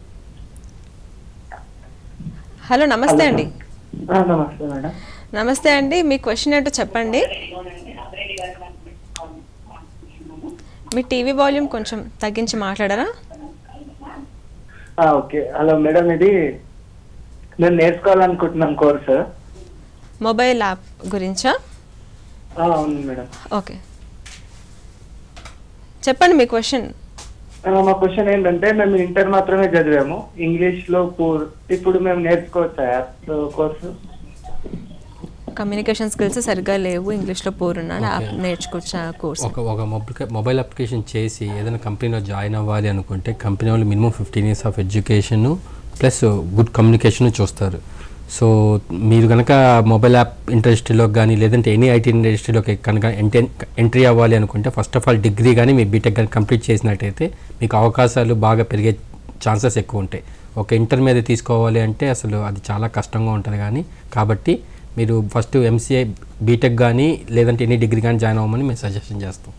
హలో నమస్తే అండి నమస్తే మేడం నమస్తే అండి మీ క్వశ్చన్ ఏంటో చెప్పండి మీ టీవీ వాల్యూమ్ కొంచెం తగ్గించి మాట్లాడరా ఓకే హలో మేడం ఇది నేను నేర్చుకోవాలనుకుంటున్నాను కోర్సు మొబైల్ యాప్ గురించా ఆ, అవును మేడం ఓకే చెప్పండి మీ క్వశ్చన్ ఆ, మా క్వశ్చన్ ఏంటంటే మేము ఇంటర్ మాత్రమే చదివాము ఇంగ్లీష్ లో పూర్ ఇప్పుడు మేము నేర్చుకోవచ్చా యాప్ కోర్సు కమ్యూనికేషన్ స్కిల్స్ సరిగ్గా లేవు ఇంగ్లీష్లో పూరున్నాడు యాప్ Okay. నేర్చుకోవచ్చా కోర్స్ ఒక ఒక మొబైల్ మొబైల్ అప్లికేషన్ చేసి ఏదైనా కంపెనీలో జాయిన్ అవ్వాలి అనుకుంటే కంపెనీ వాళ్ళు minimum fifteen years of education plus good communication చూస్తారు సో మీరు కనుక మొబైల్ యాప్ ఇండస్ట్రీలోకి కానీ లేదంటే ఎనీ ఐటీ ఇండస్ట్రీలోకి కనుక ఎంట్రీ అవ్వాలి అనుకుంటే ఫస్ట్ ఆఫ్ ఆల్ డిగ్రీ కానీ మీ బీటెక్ కానీ కంప్లీట్ చేసినట్టయితే మీకు అవకాశాలు బాగా పెరిగే ఛాన్సెస్ ఎక్కువ ఉంటాయి ఒక ఇంటర్ మీద తీసుకోవాలి అంటే అసలు అది చాలా కష్టంగా ఉంటుంది కానీ కాబట్టి మీరు ఫస్ట్ ఎంసీఐ బీటెక్ కానీ లేదంటే ఎనీ డిగ్రీ కానీ జాయిన్ అవ్వమని మేము సజెషన్ చేస్తాం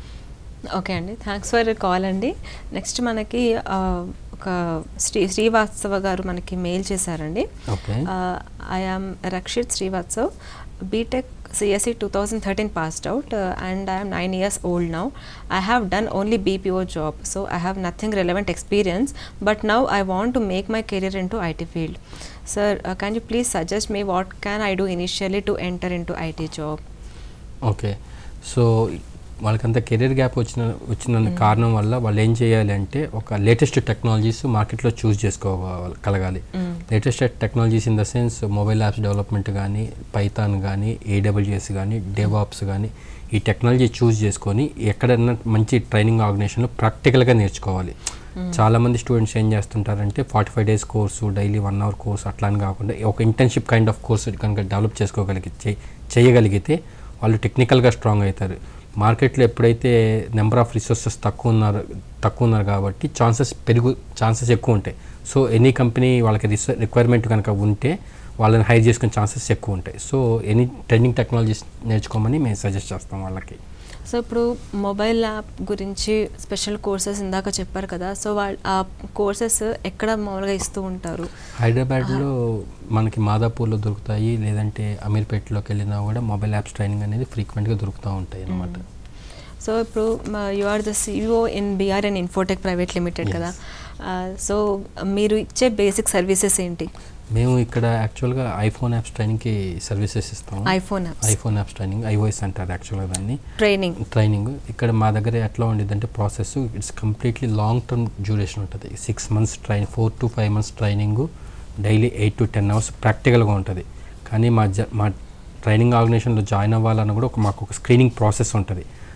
ఓకే అండి థ్యాంక్స్ ఫర్ కాల్ అండి నెక్స్ట్ మనకి ఆ, ఒక శ్రీ శ్రీవాత్సవ గారు మనకి మెయిల్ చేశారండి okay I am Rakshit Srivastav BTech CSC two thousand thirteen passed out and I'm nine years old now I have done only BPO job so I have nothing relevant experience but now I want to make my career in to IT field sir can you please suggest me what can I do initially to enter in to IT job okay so వాళ్ళకంత career gap వచ్చిన వచ్చిన కారణం వల్ల వాళ్ళు ఏం చేయాలి అంటే ఒక లేటెస్ట్ టెక్నాలజీస్ మార్కెట్లో చూస్ చేసుకోగలగాలి latest technologies in the sense mobile apps development కానీ పైథాన్ కానీ ఏడబ్ల్యూఎస్ కానీ డెవాప్స్ కానీ ఈ టెక్నాలజీ చూస్ చేసుకొని ఎక్కడన్నా మంచి ట్రైనింగ్ ఆర్గనైజేషన్లో ప్రాక్టికల్గా నేర్చుకోవాలి చాలామంది స్టూడెంట్స్ ఏం చేస్తుంటారంటే forty five days course daily one hour course అట్లా అని కాకుండా ఒక ఇంటర్న్షిప్ కైండ్ ఆఫ్ కోర్స్ కనుక డెవలప్ చేసుకోగలిగి చే- చేయగలిగితే వాళ్ళు టెక్నికల్గా స్ట్రాంగ్ అవుతారు మార్కెట్లో ఎప్పుడైతే నెంబర్ ఆఫ్ రిసోర్సెస్ తక్కువ ఉన్నారు తక్కువ ఉన్నారు కాబట్టి ఛాన్సెస్ పెరుగు ఛాన్సెస్ ఎక్కువ ఉంటాయి సో ఎనీ కంపెనీ వాళ్ళకి రిసో రిక్వైర్మెంట్ కనుక ఉంటే వాళ్ళని హైర్ చేసుకునే ఛాన్సెస్ ఎక్కువ ఉంటాయి సో ఎనీ ట్రెండింగ్ టెక్నాలజీస్ నేర్చుకోమని మేము సజెస్ట్ చేస్తాం వాళ్ళకి సో ఇప్పుడు మొబైల్ యాప్ గురించి స్పెషల్ కోర్సెస్ ఇందాక చెప్పారు కదా సో వాళ్ళ ఆ కోర్సెస్ ఎక్కడ మామూలుగా ఇస్తూ ఉంటారు హైదరాబాద్లో మనకి మాదాపూర్లో దొరుకుతాయి లేదంటే అమీర్పేటలోకి వెళ్ళినా కూడా మొబైల్ యాప్స్ ట్రైనింగ్ అనేది ఫ్రీక్వెంట్గా దొరుకుతూ ఉంటాయి అన్నమాట సో ఇప్పుడు you are the CEO in BR and infotech private limited కదా సో మీరు ఇచ్చే బేసిక్ సర్వీసెస్ ఏంటి మేము ఇక్కడ యాక్చువల్గా ఐఫోన్ యాప్స్ ట్రైనింగ్కి సర్వీసెస్ ఇస్తాం iPhone apps iPhone apps training iOS అంటారు యాక్చువల్గా దాన్ని ట్రైనింగ్ ట్రైనింగ్ ఇక్కడ మా దగ్గర ఎట్లా ఉండిద్దంటే process it's completely long term duration ఉంటుంది six months train four to five months training daily eight to ten hours ప్రాక్టికల్గా ఉంటుంది కానీ మా జ మా ట్రైనింగ్ ఆర్గనైజేషన్లో జాయిన్ అవ్వాలన్న కూడా ఒక మాకు ఒక స్క్రీనింగ్ ప్రాసెస్ ఉంటుంది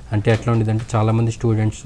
అంటే ఎట్లా ఉండేదంటే చాలామంది స్టూడెంట్స్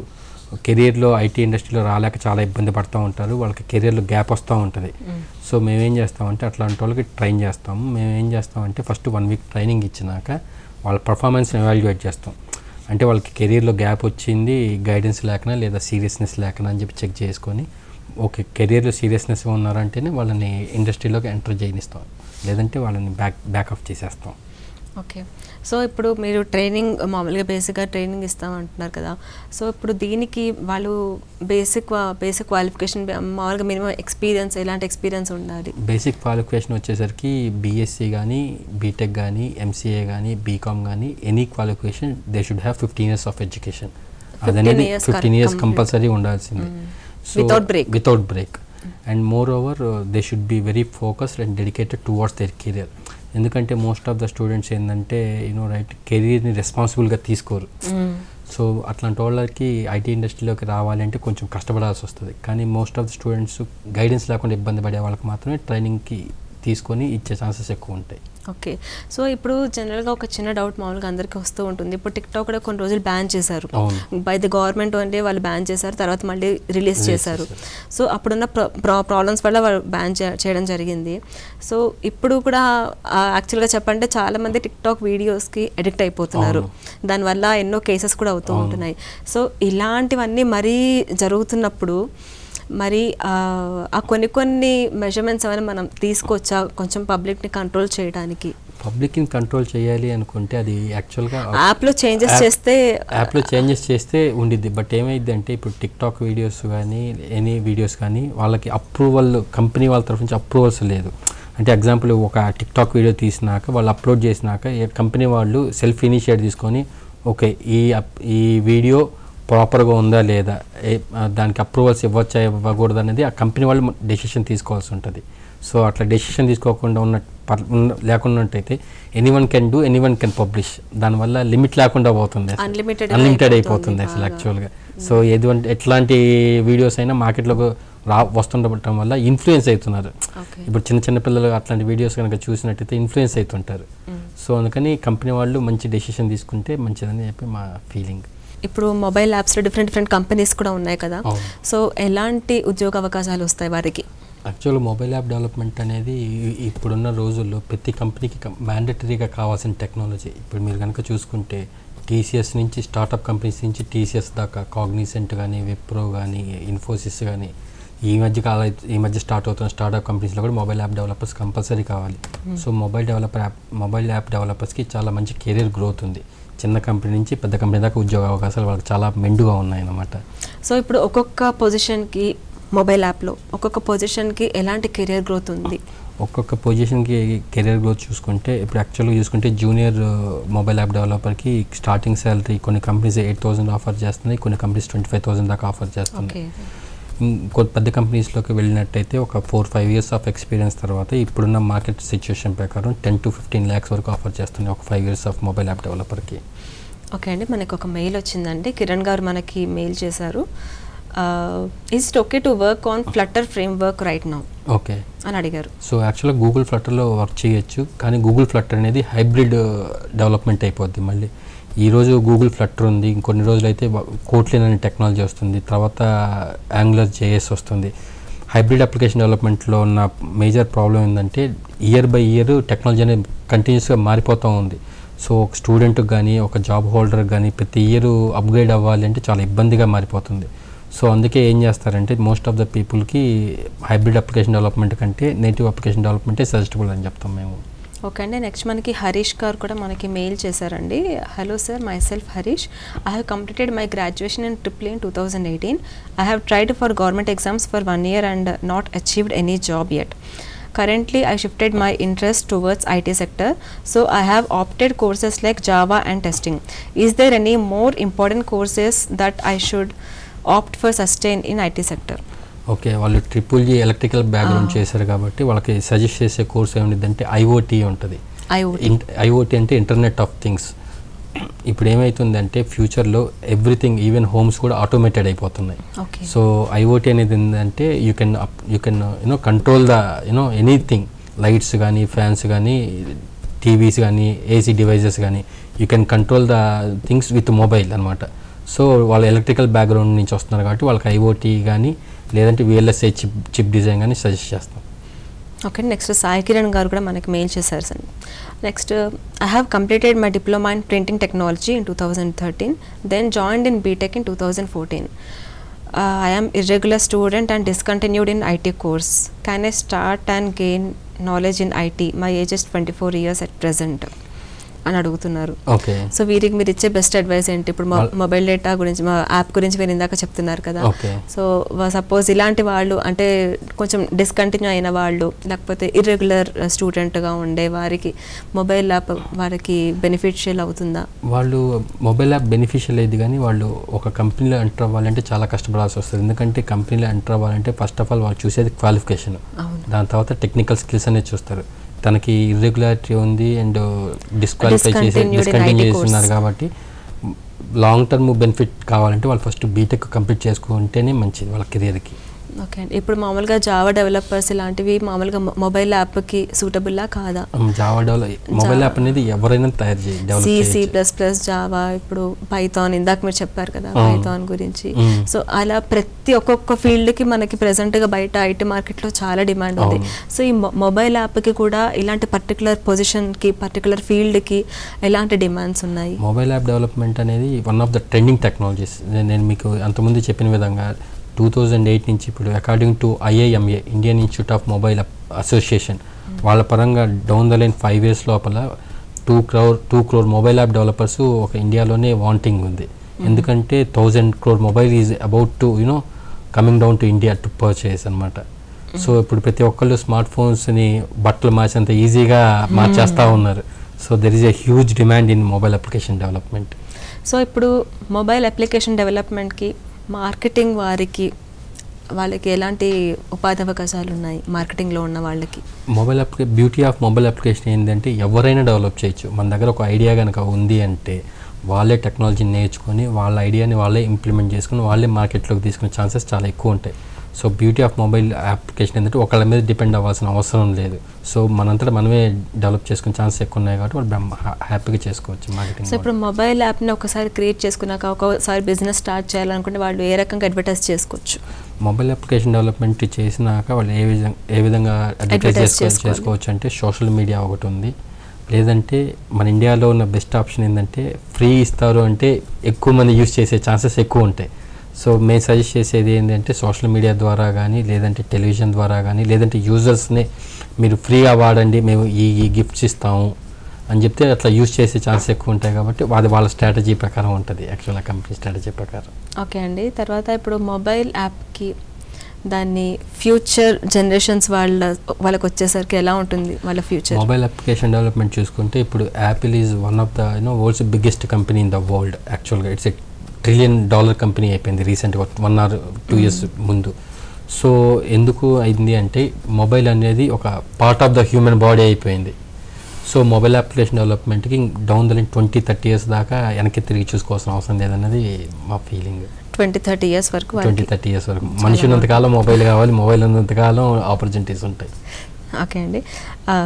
కెరీర్లో ఐటీ ఇండస్ట్రీలో రాలేక చాలా ఇబ్బంది పడుతూ ఉంటారు వాళ్ళకి కెరీర్లో గ్యాప్ వస్తూ ఉంటుంది సో మేమేం చేస్తామంటే అట్లాంటి వాళ్ళకి ట్రైన్ చేస్తాము మేము ఏం చేస్తామంటే ఫస్ట్ వన్ వీక్ ట్రైనింగ్ ఇచ్చినాక వాళ్ళ పర్ఫార్మెన్స్ని ఎవాల్యుయేట్ చేస్తాం అంటే వాళ్ళకి కెరీర్లో గ్యాప్ వచ్చింది గైడెన్స్ లేకనా లేదా సీరియస్నెస్ లేకనా అని చెప్పి చెక్ చేసుకొని ఓకే కెరీర్లో సీరియస్నెస్గా ఉన్నారంటేనే వాళ్ళని ఇండస్ట్రీలోకి ఎంటర్ చేయనిస్తాం లేదంటే వాళ్ళని బ్యాక్ బ్యాకప్ చేసేస్తాం ఓకే సో ఇప్పుడు మీరు ట్రైనింగ్ మామూలుగా బేసిక్గా ట్రైనింగ్ ఇస్తామంటున్నారు కదా సో ఇప్పుడు దీనికి వాళ్ళు బేసిక్ బేసిక్ క్వాలిఫికేషన్ మామూలుగా మినిమం ఎక్స్పీరియన్స్ ఎలాంటి ఎక్స్పీరియన్స్ ఉండాలి బేసిక్ క్వాలిఫికేషన్ వచ్చేసరికి బీఎస్సీ కానీ బీటెక్ కానీ ఎంసీఏ కానీ బీకామ్ కానీ any qualification they should have fifteen years of education 15 అదనేది years fifteen years complete. Compulsory ఉండాల్సింది Without break. Without break and more over they should be very focused and dedicated towards their career ఎందుకంటే most of the students ఏంటంటే you know right కెరీర్ని రెస్పాన్సిబుల్గా తీసుకోరు so అట్లాంటి వాళ్ళకి IT ఇండస్ట్రీలోకి రావాలంటే కొంచెం కష్టపడాల్సి వస్తుంది కానీ most of the students guidance లేకుండా ఇబ్బంది పడే వాళ్ళకి మాత్రమే ట్రైనింగ్కి తీసుకొని ఇచ్చే ఛాన్సెస్ ఎక్కువ ఉంటాయి ఓకే సో ఇప్పుడు జనరల్గా ఒక చిన్న డౌట్ మామూలుగా అందరికీ వస్తూ ఉంటుంది ఇప్పుడు టిక్టాక్ కూడా కొన్ని రోజులు బ్యాన్ చేశారు అవును. బై ది గవర్నమెంట్ అంటే వాళ్ళు బ్యాన్ చేశారు తర్వాత మళ్ళీ రిలీజ్ Release చేశారు చేశారు. సో అప్పుడున్న ప్రాబ్లమ్స్ వల్ల వాళ్ళు బ్యాన్ చేయడం జరిగింది సో ఇప్పుడు కూడా యాక్చువల్గా చెప్పంటే చాలా మంది టిక్టాక్ వీడియోస్కి అడిక్ట్ అయిపోతున్నారు దానివల్ల ఎన్నో కేసెస్ కూడా అవుతూ అవును. ఉంటున్నాయి సో ఇలాంటివన్నీ మరీ జరుగుతున్నప్పుడు మరి ఆ, ఆ కొన్ని కొన్ని మెజర్మెంట్స్ ఏమైనా మనం తీసుకొచ్చా కొంచెం పబ్లిక్ని కంట్రోల్ చేయడానికి పబ్లిక్ని కంట్రోల్ చేయాలి అనుకుంటే అది యాక్చువల్గా యాప్లో చేంజెస్ యాప్- చేస్తే యాప్లో చేంజెస్ చేస్తే ఉండిద్ది బట్ ఏమైంది అంటే ఇప్పుడు టిక్ టాక్ వీడియోస్ కానీ ఎనీ వీడియోస్ కానీ వాళ్ళకి అప్రూవల్ కంపెనీ వాళ్ళ తరఫు నుంచి అప్రూవల్స్ లేదు అంటే ఎగ్జాంపుల్ ఒక టిక్ టాక్ వీడియో తీసినాక వాళ్ళు అప్లోడ్ చేసినాక కంపెనీ వాళ్ళు సెల్ఫ్ ఇనిషియేట్ తీసుకొని ఓకే ఈ అప్- ఈ వీడియో ప్రాపర్గా ఉందా లేదా ఏ- ఆ, దానికి అప్రూవల్స్ ఇవ్వచ్చా ఇవ్వకూడదు అనేది ఆ కంపెనీ వాళ్ళు డెసిషన్ తీసుకోవాల్సి ఉంటుంది సో అట్లా డెసిషన్ తీసుకోకుండా ఉన్న పర్- ఉన్న- లేకున్నట్టయితే any one can do any one can publish దానివల్ల లిమిట్ లేకుండా పోతుంది అసలు. Unlimited గా అన్లిమిటెడ్ అయిపోతుంది అయిపోతుంది అసలు బాగా. యాక్చువల్గా సో ఎటువంటి ఎట్లాంటి వీడియోస్ అయినా మార్కెట్లోకి రా వస్తుండటం వల్ల ఇన్ఫ్లుయెన్స్ అవుతున్నారు ఓకే ఇప్పుడు చిన్న చిన్న పిల్లలు అట్లాంటి వీడియోస్ కనుక చూసినట్టయితే ఇన్ఫ్లుయెన్స్ అవుతుంటారు సో అందుకని కంపెనీ వాళ్ళు మంచి డెసిషన్ తీసుకుంటే మంచిదని చెప్పి మా ఫీలింగ్ ఇప్పుడు మొబైల్ యాప్స్లో డిఫరెంట్ డిఫరెంట్ కంపెనీస్ కూడా ఉన్నాయి కదా అవును. సో ఎలాంటి ఉద్యోగ అవకాశాలు వస్తాయి వారికి యాక్చువల్ మొబైల్ యాప్ డెవలప్మెంట్ అనేది ఈ- ఇప్పుడున్న రోజుల్లో ప్రతి కంపెనీకి మ్యాండటరీగా కావాల్సిన టెక్నాలజీ ఇప్పుడు మీరు కనుక చూసుకుంటే టీసీఎస్ నుంచి స్టార్టప్ కంపెనీస్ నుంచి టీసీఎస్ దాకా కాగ్నిసెంట్ కానీ విప్రో కానీ ఇన్ఫోసిస్ కానీ ఈ మధ్య కాల ఈ మధ్య స్టార్ట్ అవుతున్న స్టార్టప్ కంపెనీస్లో కూడా మొబైల్ యాప్ డెవలపర్స్ కంపల్సరీ కావాలి so mobile developer app mobile app డెవలపర్స్కి చాలా మంచి కెరీర్ గ్రోత్ ఉంది చిన్న కంపెనీ నుంచి పెద్ద కంపెనీ దాకా ఉద్యోగ అవకాశాలు వాళ్ళకి చాలా మెండుగా ఉన్నాయన్నమాట సో ఇప్పుడు ఒక్కొక్క పొజిషన్కి మొబైల్ యాప్లో ఒక్కొక్క పొజిషన్కి ఎలాంటి కెరియర్ గ్రోత్ ఉంది ఒక్కొక్క పొజిషన్కి కెరీర్ గ్రోత్ చూసుకుంటే ఇప్పుడు యాక్చువల్గా చూసుకుంటే జూనియర్ మొబైల్ యాప్ డెవలపర్కి స్టార్టింగ్ శాలరీ కొన్ని కంపెనీస్ ఎయిట్ థౌసండ్ ఆఫర్ చేస్తున్నాయి కొన్ని కంపెనీస్ ట్వంటీ ఫైవ్ థౌసండ్ దాకా ఆఫర్ ఓకే చేస్తున్నాయి ఇంకో పెద్ద కంపెనీస్లోకి వెళ్ళినట్టయితే ఒక four five years of experience తర్వాత ఇప్పుడున్న మార్కెట్ సిచ్యువేషన్ ప్రకారం టెన్ టు ఫిఫ్టీన్ ల్యాక్స్ వరకు ఆఫర్ చేస్తున్నాయి ఒక five years of mobile app డెవలపర్కి ఓకే అండి మనకు ఒక మెయిల్ వచ్చిందండి కిరణ్ గారు మనకి మెయిల్ చేశారు is it okay to work on Flutter framework right now okay అని అడిగారు సో యాక్చువల్గా గూగుల్ ఫ్లటర్లో వర్క్ చేయొచ్చు కానీ గూగుల్ ఫ్లటర్ అనేది హైబ్రిడ్ డెవలప్మెంట్ అయిపోద్ది మళ్ళీ ఈరోజు గూగుల్ ఫ్లటర్ ఉంది ఇంకొన్ని రోజులు అయితే కోట్లిన్ అనే టెక్నాలజీ వస్తుంది తర్వాత యాంగులర్ జేఎస్ వస్తుంది హైబ్రిడ్ అప్లికేషన్ డెవలప్మెంట్లో ఉన్న మేజర్ ప్రాబ్లం ఏంటంటే ఇయర్ బై ఇయర్ టెక్నాలజీ అనేది కంటిన్యూస్గా మారిపోతూ ఉంది సో ఒక స్టూడెంట్కి కానీ ఒక జాబ్ హోల్డర్కి కానీ ప్రతి ఇయర్ అప్గ్రేడ్ అవ్వాలి అంటే చాలా ఇబ్బందిగా మారిపోతుంది సో అందుకే ఏం చేస్తారంటే మోస్ట్ ఆఫ్ ద పీపుల్కి హైబ్రిడ్ అప్లికేషన్ డెవలప్మెంట్ కంటే నేటివ్ అప్లికేషన్ డెవలప్మెంటే సజెస్టబుల్ అని చెప్తాం మేము ఓకే అండి నెక్స్ట్ మనకి హరీష్ గారు కూడా మనకి మెయిల్ చేశారండి hello sir myself Harish I have completed my graduation in triple in two thousand eighteen I have tried for government exams for one year and not achieved any job yet Currently, I shifted my interest towards IT sector, so I have opted courses like Java and testing. Is there any more important courses that I should opt for sustain in IT sector? Okay వాళ్ళు triple జీ electrical background Ah. చేశారు కాబట్టి వాళ్ళకి suggest చేసే course ఏమిటంటే IoT ఉంటుంది IoT. IoT అంటే internet of things ఇప్పుడు ఏమవుతుందంటే ఫ్యూచర్లో ఎవ్రీథింగ్ ఈవెన్ హోమ్స్ కూడా ఆటోమేటెడ్ అయిపోతున్నాయి Okay. సో ఐఓటీ అనేది ఏంటంటే you can you can you know control the you know anything lights కానీ ఫ్యాన్స్ కానీ టీవీస్ కానీ ఏసీ డివైజెస్ కానీ you can control the things with mobile అనమాట సో వాళ్ళ ఎలక్ట్రికల్ బ్యాక్గ్రౌండ్ నుంచి వస్తున్నారు కాబట్టి వాళ్ళకి ఐఓటీ కానీ లేదంటే విఎల్ఎస్ఐ చిప్ చిప్ డిజైన్ కానీ సజెస్ట్ చేస్తాం ఓకే నెక్స్ట్ సాయి కిరణ్ గారు కూడా మనకి మెయిల్ చేశారు sir next I have completed my diploma in printing technology in two thousand thirteen then joined in BTech in two thousand fourteen I am irregular student and discontinued in IT course can I start and gain knowledge in IT my age is twenty four years at present అని అడుగుతున్నారు okay so వీరికి మీరు ఇచ్చే best advice ఏంటి ఇప్పుడు మొ- వాళ్ళ- mobile data గురించి మా యాప్ గురించి మీరు ఇందాక చెప్తున్నారు కదా ఓకే. సో సపోజ్ ఇలాంటి వాళ్ళు అంటే కొంచెం డిస్కంటిన్యూ అయిన వాళ్ళు లేకపోతే ఇర్రెగ్యులర్ స్టూడెంట్గా ఉండే వారికి మొబైల్ యాప్ వారికి బెనిఫిషియల్ అవుతుందా వాళ్ళు మొబైల్ యాప్ బెనిఫిషియల్ అయ్యేది కానీ వాళ్ళు ఒక కంపెనీలో ఎంటర్ అవ్వాలంటే చాలా కష్టపడాల్సి వస్తుంది ఎందుకంటే కంపెనీలో ఎంటర్ అవ్వాలంటే ఫస్ట్ ఆఫ్ ఆల్ వాళ్ళు చూసేది క్వాలిఫికేషన్ అవును దాని తర్వాత టెక్నికల్ స్కిల్స్ అనేది చూస్తారు తనకి ఇర్రెగ్యులారిటీ ఉంది అండ్ డిస్క్వాలిఫై చేసి Discontinued in డిస్కంటిన్యూ IT చేస్తున్నారు course. కాబట్టి లాంగ్ టర్మ్ బెనిఫిట్ కావాలంటే వాళ్ళు ఫస్ట్ బీటెక్ కంప్లీట్ చేసుకుంటేనే మంచిది వాళ్ళ కెరియర్కి ఓకే అండి ఇప్పుడు మామూలుగా జావా డెవలపర్స్ ఇలాంటివి మామూలుగా మొ- మొబైల్ యాప్కి సూటబుల్లా కాదా జావా డెవలప్ మొబైల్ యాప్ అనేది ఎవరైనా తయారు చేయ డెవలప్ సి సి చేయొచ్చు ప్లస్ ప్లస్ జావా ఇప్పుడు పైథాన్ ఇందాక మీరు చెప్పారు కదా అవును. పైథాన్ గురించి మ్మ్. సో అలా ప్రతి ఒక్కొక్క ఫీల్డ్కి మనకి ప్రెసెంట్గా బయట ఐటీ మార్కెట్లో చాలా డిమాండ్ ఉంది అవును. సో ఈ మొ- మొబైల్ యాప్కి కూడా ఇలాంటి పర్టికులర్ పొజిషన్కి పర్టికులర్ ఫీల్డ్కి ఎలాంటి డిమాండ్స్ ఉన్నాయి మొబైల్ యాప్ డెవలప్మెంట్ అనేది one of the trending technologies నేను మీకు అంతకుముందు చెప్పిన విధంగా టూ థౌజండ్ ఎయిట్ నుంచి ఇప్పుడు according to IIMA Indian institute of mobile association వాళ్ళ పరంగా down the line five years లోపల two crore two crore mobile app developers ఒక ఇండియాలోనే వాంటింగ్ ఉంది ఎందుకంటే thousand crore mobile is about to you know coming down to India to purchase అనమాట సో ఇప్పుడు ప్రతి ఒక్కళ్ళు స్మార్ట్ ఫోన్స్ని బట్టలు మార్చేంత ఈజీగా మార్చేస్తూ ఉన్నారు so there is a huge demand in mobile application development so ఇప్పుడు మొబైల్ అప్లికేషన్ డెవలప్మెంట్కి మార్కెటింగ్ వారికి వాళ్ళకి ఎలాంటి ఉపాధి అవకాశాలు ఉన్నాయి మార్కెటింగ్లో ఉన్న వాళ్ళకి మొబైల్ అప్లికే బ్యూటీ ఆఫ్ మొబైల్ అప్లికేషన్ ఏంటంటే ఎవరైనా డెవలప్ చేయొచ్చు మన దగ్గర ఒక ఐడియా కనుక ఉంది అంటే వాళ్ళే టెక్నాలజీని నేర్చుకొని వాళ్ళ ఐడియాని వాళ్ళే ఇంప్లిమెంట్ చేసుకుని వాళ్ళే మార్కెట్లోకి తీసుకునే ఛాన్సెస్ చాలా ఎక్కువ ఉంటాయి so beauty of mobile application ఏంటంటే ఒకళ్ళ మీద డిపెండ్ అవ్వాల్సిన అవసరం లేదు సో మనంతటా మనమే డెవలప్ చేసుకునే ఛాన్సెస్ ఎక్కువ ఉన్నాయి కాబట్టి వాళ్ళు బ్రహ్మ- హ్యా- హ్యాపీగా చేసుకోవచ్చు సో మార్కెటింగ్ ఇప్పుడు మొబైల్ యాప్ని ఒకసారి క్రియేట్ చేసుకున్నాక ఒకసారి బిజినెస్ స్టార్ట్ చేయాలనుకుంటే వాళ్ళు ఏ రకంగా అడ్వర్టైజ్ చేసుకోవచ్చు మొబైల్ అప్లికేషన్ డెవలప్మెంట్ చేసినాక వాళ్ళు ఏ విధంగా ఏ విధంగా అడ్వర్టైజ్ Advertise చేసుకో చేసుకోవాలి. చేసుకోవచ్చు అంటే సోషల్ మీడియా ఒకటి ఉంది లేదంటే మన ఇండియాలో ఉన్న బెస్ట్ ఆప్షన్ ఏంటంటే ఫ్రీ ఇస్తారు అంటే ఎక్కువ మంది యూస్ చేసే ఛాన్సెస్ ఎక్కువ ఉంటాయి సో మేము సజెస్ట్ చేసేది ఏంటంటే సోషల్ మీడియా ద్వారా కానీ లేదంటే టెలివిజన్ ద్వారా కానీ లేదంటే యూజర్స్ని మీరు ఫ్రీగా వాడండి మేము ఈ ఈ గిఫ్ట్స్ ఇస్తాము అని చెప్తే అట్లా యూజ్ చేసే ఛాన్సెస్ ఎక్కువ ఉంటాయి కాబట్టి అది వాళ్ళ స్ట్రాటజీ ప్రకారం ఉంటుంది యాక్చువల్గా కంపెనీ స్ట్రాటజీ ప్రకారం ఓకే అండి తర్వాత ఇప్పుడు మొబైల్ యాప్కి దాన్ని ఫ్యూచర్ జనరేషన్స్ వాళ్ళ వాళ్ళకి వచ్చేసరికి ఎలా ఉంటుంది వాళ్ళ ఫ్యూచర్ మొబైల్ అప్లికేషన్ డెవలప్మెంట్ చూసుకుంటే ఇప్పుడు Apple is one of the you know world's biggest company in the world యాక్చువల్గా it's a trillion dollar company అయిపోయింది రీసెంట్గా వన్ ఆర్ టూ ఇయర్స్ ముందు సో ఎందుకు అయింది అంటే మొబైల్ అనేది ఒక part of the human body అయిపోయింది సో మొబైల్ అప్లికేషన్ డెవలప్మెంట్కి down the line twenty thirty years దాకా వెనక్కి తిరిగి చూసుకోవాల్సిన అవసరం లేదన్నది మా ఫీలింగ్ ట్వంటీ థర్టీ ఇయర్స్ వరకు ట్వంటీ వాళ్ళకి థర్టీ ఇయర్స్ వరకు మనిషి ఉన్నంతకాలం మొబైల్ కావాలి మొబైల్ ఉన్నంతకాలం ఆపర్చునిటీస్ ఉంటాయి ఓకే అండి ఆ,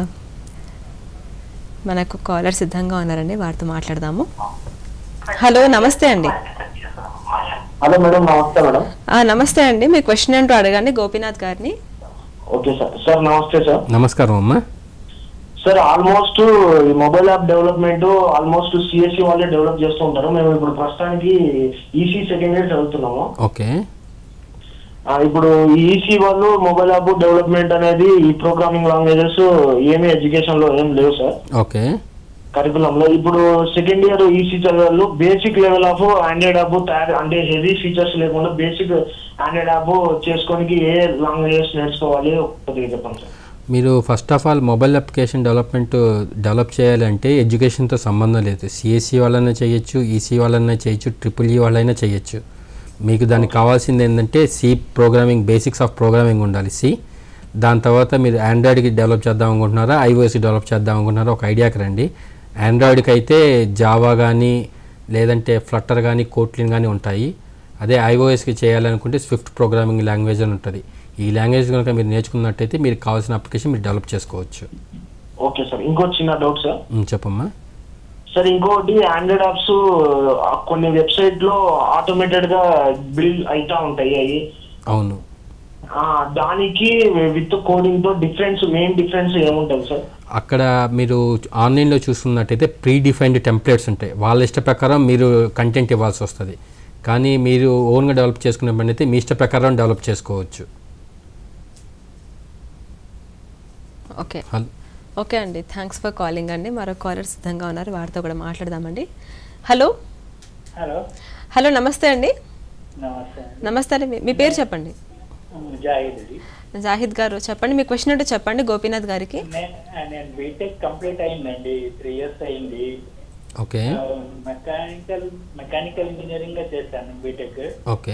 మనకు కాలర్ సిద్ధంగా ఉన్నారండి వారితో మాట్లాడదాము హలో నమస్తే అండి హలో మేడం నమస్తే మేడం ఆ, నమస్తే అండి మీ క్వశ్చన్ ఏంటో అడగండి గోపీనాథ్ గారిని ఓకే సార్ సార్ నమస్తే సార్ నమస్కారం అమ్మా సార్ ఆల్మోస్ట్ ఈ mobile app development almost CSC వాళ్ళే డెవలప్ చేస్తూ ఉంటారు మేము ఇప్పుడు ప్రస్తుతానికి ఈసీ సెకండ్ ఇయర్ చదువుతున్నాము ఓకే ఆ, ఇప్పుడు ఈసీ వాళ్ళు మొబైల్ యాప్ డెవలప్మెంట్ అనేది ఈ ప్రోగ్రామింగ్ లాంగ్వేజెస్ ఏమీ ఎడ్యుకేషన్ లో ఏం లేవు సార్ ఓకే కరికులం లో ఇప్పుడు సెకండ్ ఇయర్ ఈసీ చదివాళ్ళు basic level of Android app తయారు అంటే హెవీ ఫీచర్స్ లేకుండా బేసిక్ ఆండ్రాయిడ్ యాప్ చేసుకోనికి ఏ లాంగ్వేజెస్ నేర్చుకోవాలి కొద్దిగా చెప్పండి సార్ మీరు first of all mobile application development develop చేయాలంటే ఎడ్యుకేషన్తో సంబంధం లేదు సిఎస్సి వాళ్ళైనా చేయొచ్చు ఈసీ వాళ్ళైనా చేయొచ్చు ట్రిపుల్ ఈ వాళ్ళైనా చేయొచ్చు మీకు దానికి కావాల్సింది ఏంటంటే C programming basics of programming ఉండాలి సి దాని తర్వాత మీరు ఆండ్రాయిడ్కి డెవలప్ చేద్దాం అనుకుంటున్నారా ఐఓఎస్కి డెవలప్ చేద్దాం అనుకుంటున్నారా ఒక ఐడియాకి రండి ఆండ్రాయిడ్కి అయితే జావా కానీ లేదంటే ఫ్లట్టర్ కానీ కోట్లిన్ కానీ ఉంటాయి అదే ఐఓఎస్కి చేయాలనుకుంటే స్విఫ్ట్ ప్రోగ్రామింగ్ లాంగ్వేజ్ అని ఉంటుంది ఈ లాంగ్వేజ్ కనుక మీరు నేర్చుకున్నట్టయితే మీరు కావాల్సిన అప్లికేషన్ మీరు డెవలప్ చేసుకోవచ్చు ఓకే సార్ ఇంకో చిన్న డౌట్ సార్ ఉమ్, చెప్పమ్మా సార్ ఇంకోటి ఆండ్రాయిడ్ యాప్స్ కొన్ని వెబ్సైట్ లో ఆటోమేటెడ్ గా బిల్డ్ అవుతా ఉంటాయి అవి అవును ఆ, దానికి విత్ కోడింగ్ తో డిఫరెన్స్ మెయిన్ డిఫరెన్స్ ఏముంటుంది సార్ అక్కడ మీరు ఆన్లైన్లో చూసుకున్నట్టయితే ప్రీ డిఫైన్డ్ టెంప్లెట్స్ ఉంటాయి వాళ్ళ ఇష్ట ప్రకారం మీరు కంటెంట్ ఇవ్వాల్సి వస్తుంది కానీ మీరు ఓన్గా డెవలప్ చేసుకునే పని అయితే మీ ఇష్ట ప్రకారం డెవలప్ చేసుకోవచ్చు ఓకే హల్- ఓకే అండి థ్యాంక్స్ ఫర్ కాలింగ్ అండి మరో కాలర్ సిద్ధంగా ఉన్నారు వారితో కూడా మాట్లాడదామండి హలో హలో హలో నమస్తే అండి నమస్తే నమస్తే అండి మీ- మీ పేరు చెప్పండి ముజాహిద్ అది జాహిద్ గారు చెప్పండి మీ క్వశ్చన్ ఏంటో చెప్పండి గోపీనాథ్ గారికి నేను నేను బీటెక్ కంప్లీట్ అయిందండి త్రీ ఇయర్స్ అయింది ఓకే మెకానికల్ మెకానికల్ ఇంజనీరింగ్ గా చేశాను బీటెక్ ఓకే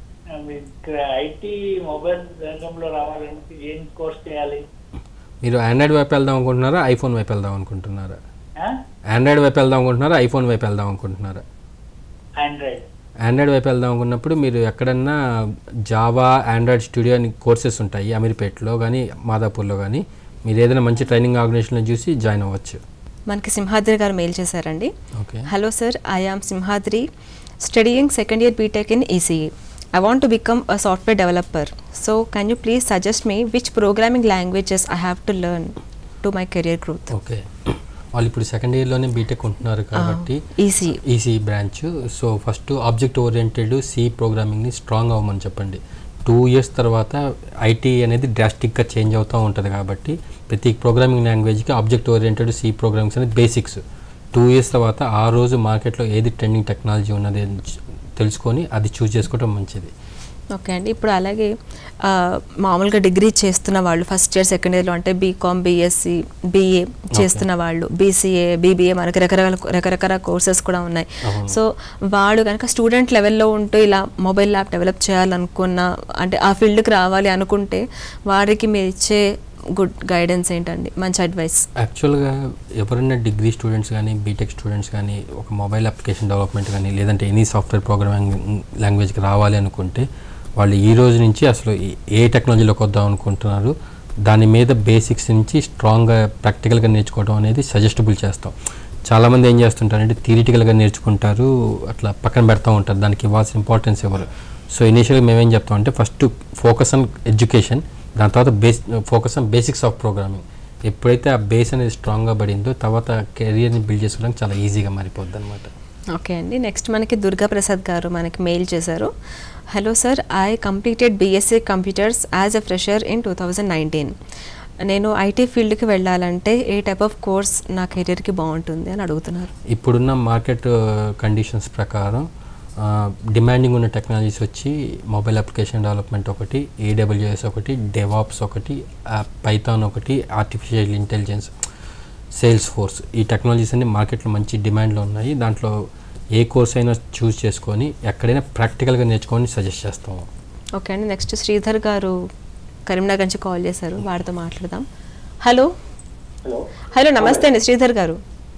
ఐటీ మొబైల్ రంగంలో రావాలంటే ఏం కోర్స్ చేయాలి మీరు ఆండ్రాయిడ్ వైపు వెళ్దాం అనుకుంటున్నారా ఐఫోన్ వైపు వెళ్దాం అనుకుంటున్నారా ఆ? ఆండ్రాయిడ్ వైపు వెళ్దాం అనుకుంటున్నారా ఐఫోన్ వైపు వెళ్దాం అనుకుంటున్నారా ఆండ్రాయిడ్ ఆండ్రాయిడ్ వైపు వెళ్దాం అనుకున్నప్పుడు మీరు ఎక్కడన్నా జావా ఆండ్రాయిడ్ స్టూడియో అని కోర్సెస్ ఉంటాయి అమీర్పేట్లో కానీ మాదాపూర్లో కానీ మీరు ఏదైనా మంచి ట్రైనింగ్ ఆర్గనైజేషన్లో చూసి జాయిన్ అవ్వచ్చు మనకి సింహాద్రి గారు మెయిల్ చేశారండి okay hello sir I am Simhadri studying second year BTech in ECE I want to become a software developer so can you please suggest me which programming languages I have to learn to my career growth okay వాళ్ళు ఇప్పుడు second ఇయర్లోనే BTech ఉంటున్నారు కాబట్టి EC EC branch so first object oriented C ప్రోగ్రామింగ్ని strong అవ్వమని చెప్పండి two years తర్వాత IT అనేది డ్రాస్టిక్గా చేంజ్ అవుతూ ఉంటుంది కాబట్టి ప్రతి ప్రోగ్రామింగ్ లాంగ్వేజ్కి ఆబ్జెక్ట్ ఓరియంటెడ్ సి ప్రోగ్రామింగ్స్ అనేది బేసిక్స్ టూ ఇయర్స్ తర్వాత ఆ రోజు మార్కెట్లో ఏది ట్రెండింగ్ టెక్నాలజీ ఉన్నది అని చ- తెలుసుకొని అది చూస్ చేసుకోవడం మంచిది ఓకే అండి ఇప్పుడు అలాగే ఆ, మామూలుగా డిగ్రీ చేస్తున్న వాళ్ళు ఫస్ట్ ఇయర్ సెకండ్ ఇయర్లో అంటే బీకామ్ బీఎస్సీ బీఏ చేస్తున్న వాళ్ళు బీసీఏ బీబీఏ మనకి రకరకాల రకరకాల కోర్సెస్ కూడా ఉన్నాయి అవును. సో వాళ్ళు కనుక స్టూడెంట్ లెవెల్లో ఉంటూ ఇలా మొబైల్ ల్యాప్ డెవలప్ చేయాలనుకున్న అంటే ఆ ఫీల్డ్కి రావాలి అనుకుంటే వారికి మీరు ఇచ్చే గుడ్ గైడెన్స్ ఏంటండి మంచి అడ్వైస్ యాక్చువల్గా ఎవరైనా డిగ్రీ స్టూడెంట్స్ కానీ బీటెక్ స్టూడెంట్స్ కానీ ఒక మొబైల్ అప్లికేషన్ డెవలప్మెంట్ కానీ లేదంటే ఎనీ సాఫ్ట్వేర్ ప్రోగ్రామింగ్ లాంగ్వేజ్కి రావాలి అనుకుంటే వాళ్ళు ఈ రోజు నుంచి అసలు ఈ- ఏ టెక్నాలజీలోకి వద్దాం అనుకుంటున్నారు దాని మీద బేసిక్స్ నుంచి స్ట్రాంగ్గా ప్రాక్టికల్గా నేర్చుకోవడం అనేది సజెస్టబుల్ చేస్తాం చాలామంది ఏం చేస్తుంటారంటే థియరిటికల్గా నేర్చుకుంటారు అట్లా పక్కన పెడతా ఉంటారు దానికి ఇవ్వాల్సిన ఇంపార్టెన్స్ ఎవరు సో ఇనీషియల్గా మేమేం చెప్తామంటే ఫస్ట్ ఫోకస్ ఆన్ ఎడ్యుకేషన్ దాని తర్వాత base focus on basics of programming ఎప్పుడైతే ఆ బేస్ అనేది స్ట్రాంగ్గా పడిందో తర్వాత కెరియర్ని బిల్డ్ చేసుకోవడానికి చాలా ఈజీగా మారిపోద్ది అనమాట ఓకే అండి నెక్స్ట్ మనకి దుర్గా ప్రసాద్ గారు మనకి మెయిల్ చేశారు hello sir I completed BSc computers as a fresher in two thousand nineteen నేను ఐటీ ఫీల్డ్కి వెళ్ళాలంటే ఏ టైప్ ఆఫ్ కోర్స్ నా కెరీర్కి బాగుంటుంది అని అడుగుతున్నారు ఇప్పుడున్న మార్కెట్ కండిషన్స్ ప్రకారం డిమాండింగ్ ఉన్న టెక్నాలజీస్ వచ్చి మొబైల్ అప్లికేషన్ డెవలప్మెంట్ ఒకటి ఏడబ్ల్యూఎస్ ఒకటి డెవాప్స్ ఒకటి పైథాన్ ఒకటి ఆర్టిఫిషియల్ ఇంటెలిజెన్స్ సేల్స్ ఫోర్స్ ఈ టెక్నాలజీస్ అన్ని మార్కెట్లో మంచి డిమాండ్లో ఉన్నాయి దాంట్లో ఏ కోర్స్ అయినా చూస్ చేసుకొని ఎక్కడైనా ప్రాక్టికల్గా నేర్చుకొని సజెస్ట్ చేస్తాము ఓకే అండి నెక్స్ట్ శ్రీధర్ గారు కరీంనగర్ నుంచి కాల్ చేశారు వారితో మాట్లాడదాం హలో హలో హలో నమస్తే అండి శ్రీధర్ గారు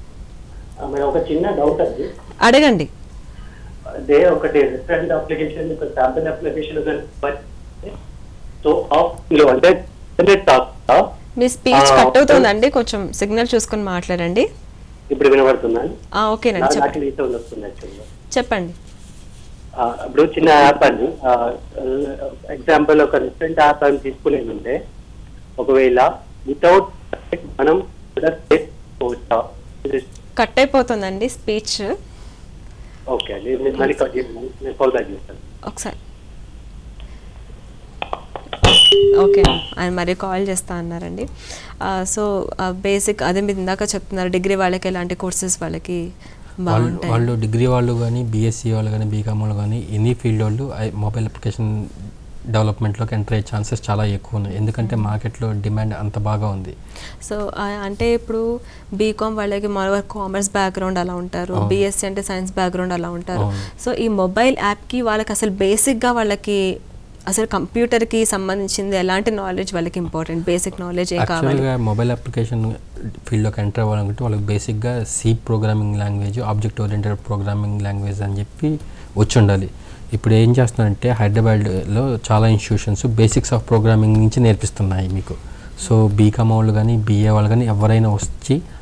ఆ, మేడం ఒక చిన్న డౌట్ అండి అడగండి అదే ఒకటి రెస్టారెంట్ అప్లికేషన్ ఒక శాంపిల్ అప్లికేషన్ సో ఆఫ్ లో అంటే ఇంటర్నెట్ టాక్ మీ స్పీచ్ ఆ, కట్ అవుతుందండి కొంచెం సిగ్నల్ చూసుకొని మాట్లాడండి ఇప్పుడు వినబడుతుందా ఆ, ఓకేనండి నాకు చెప్పండి ఈ సౌండ్ వస్తుంది యాక్చువల్గా చెప్పండి ఇప్పుడు చిన్న యాప్ అండి ఎగ్జాంపుల్ ఒక రెస్టారెంట్ యాప్ అని తీసుకునేదంటే ఒకవేళ వితౌట్ మనం చేసుకోవచ్చా కట్ అయిపోతుందండి స్పీచ్ ఓకే అండి నేను మళ్ళీ కట్ చేస్తాను నేను కాల్ బ్యాక్ చేస్తాను ఒకసారి ఓకే ఆయన మరి కాల్ చేస్తా అన్నారండి సో బేసిక్ అదే మీరు ఇందాక చెప్తున్నారు డిగ్రీ వాళ్ళకి ఎలాంటి కోర్సెస్ వాళ్ళకి వాళ్ళు బాగుంటాయి వాళ్ళు డిగ్రీ వాళ్ళు కానీ బీఎస్సీ వాళ్ళు కానీ బీకామ్ వాళ్ళు కానీ ఎనీ ఫీల్డ్ వాళ్ళు ఐ- మొబైల్ అప్లికేషన్ డెవలప్మెంట్లోకి ఎంటర్ అయ్యే ఛాన్సెస్ చాలా ఎక్కువ ఉన్నాయి ఎందుకంటే మార్కెట్లో డిమాండ్ అంత బాగా ఉంది సో ఆ, అంటే ఇప్పుడు బీకామ్ వాళ్ళకి మరో కామర్స్ బ్యాక్గ్రౌండ్ అలా ఉంటారు అవును. బీఎస్సీ అంటే సైన్స్ బ్యాక్గ్రౌండ్ అలా ఉంటారు అవును. సో ఈ మొబైల్ యాప్కి వాళ్ళకి అసలు బేసిక్గా వాళ్ళకి అసలు కంప్యూటర్కి సంబంధించింది ఎలాంటి నాలెడ్జ్ వాళ్ళకి ఇంపార్టెంట్ బేసిక్ నాలెడ్జ్ ఏం కావాలి యాక్చువల్గా మొబైల్ అప్లికేషన్ ఫీల్డ్లోకి ఎంటర్ అవ్వాలనుకుంటే వాళ్ళకి బేసిక్గా C programming language object oriented programming language అని చెప్పి వచ్చి ఉండాలి ఇప్పుడు ఏం చేస్తున్నారంటే హైదరాబాద్లో చాలా ఇన్స్టిట్యూషన్స్ బేసిక్స్ ఆఫ్ ప్రోగ్రామింగ్ నుంచి నేర్పిస్తున్నాయి మీకు సో బీకామ్ వాళ్ళు కానీ బీఏ వాళ్ళు కానీ ఎవరైనా వచ్చి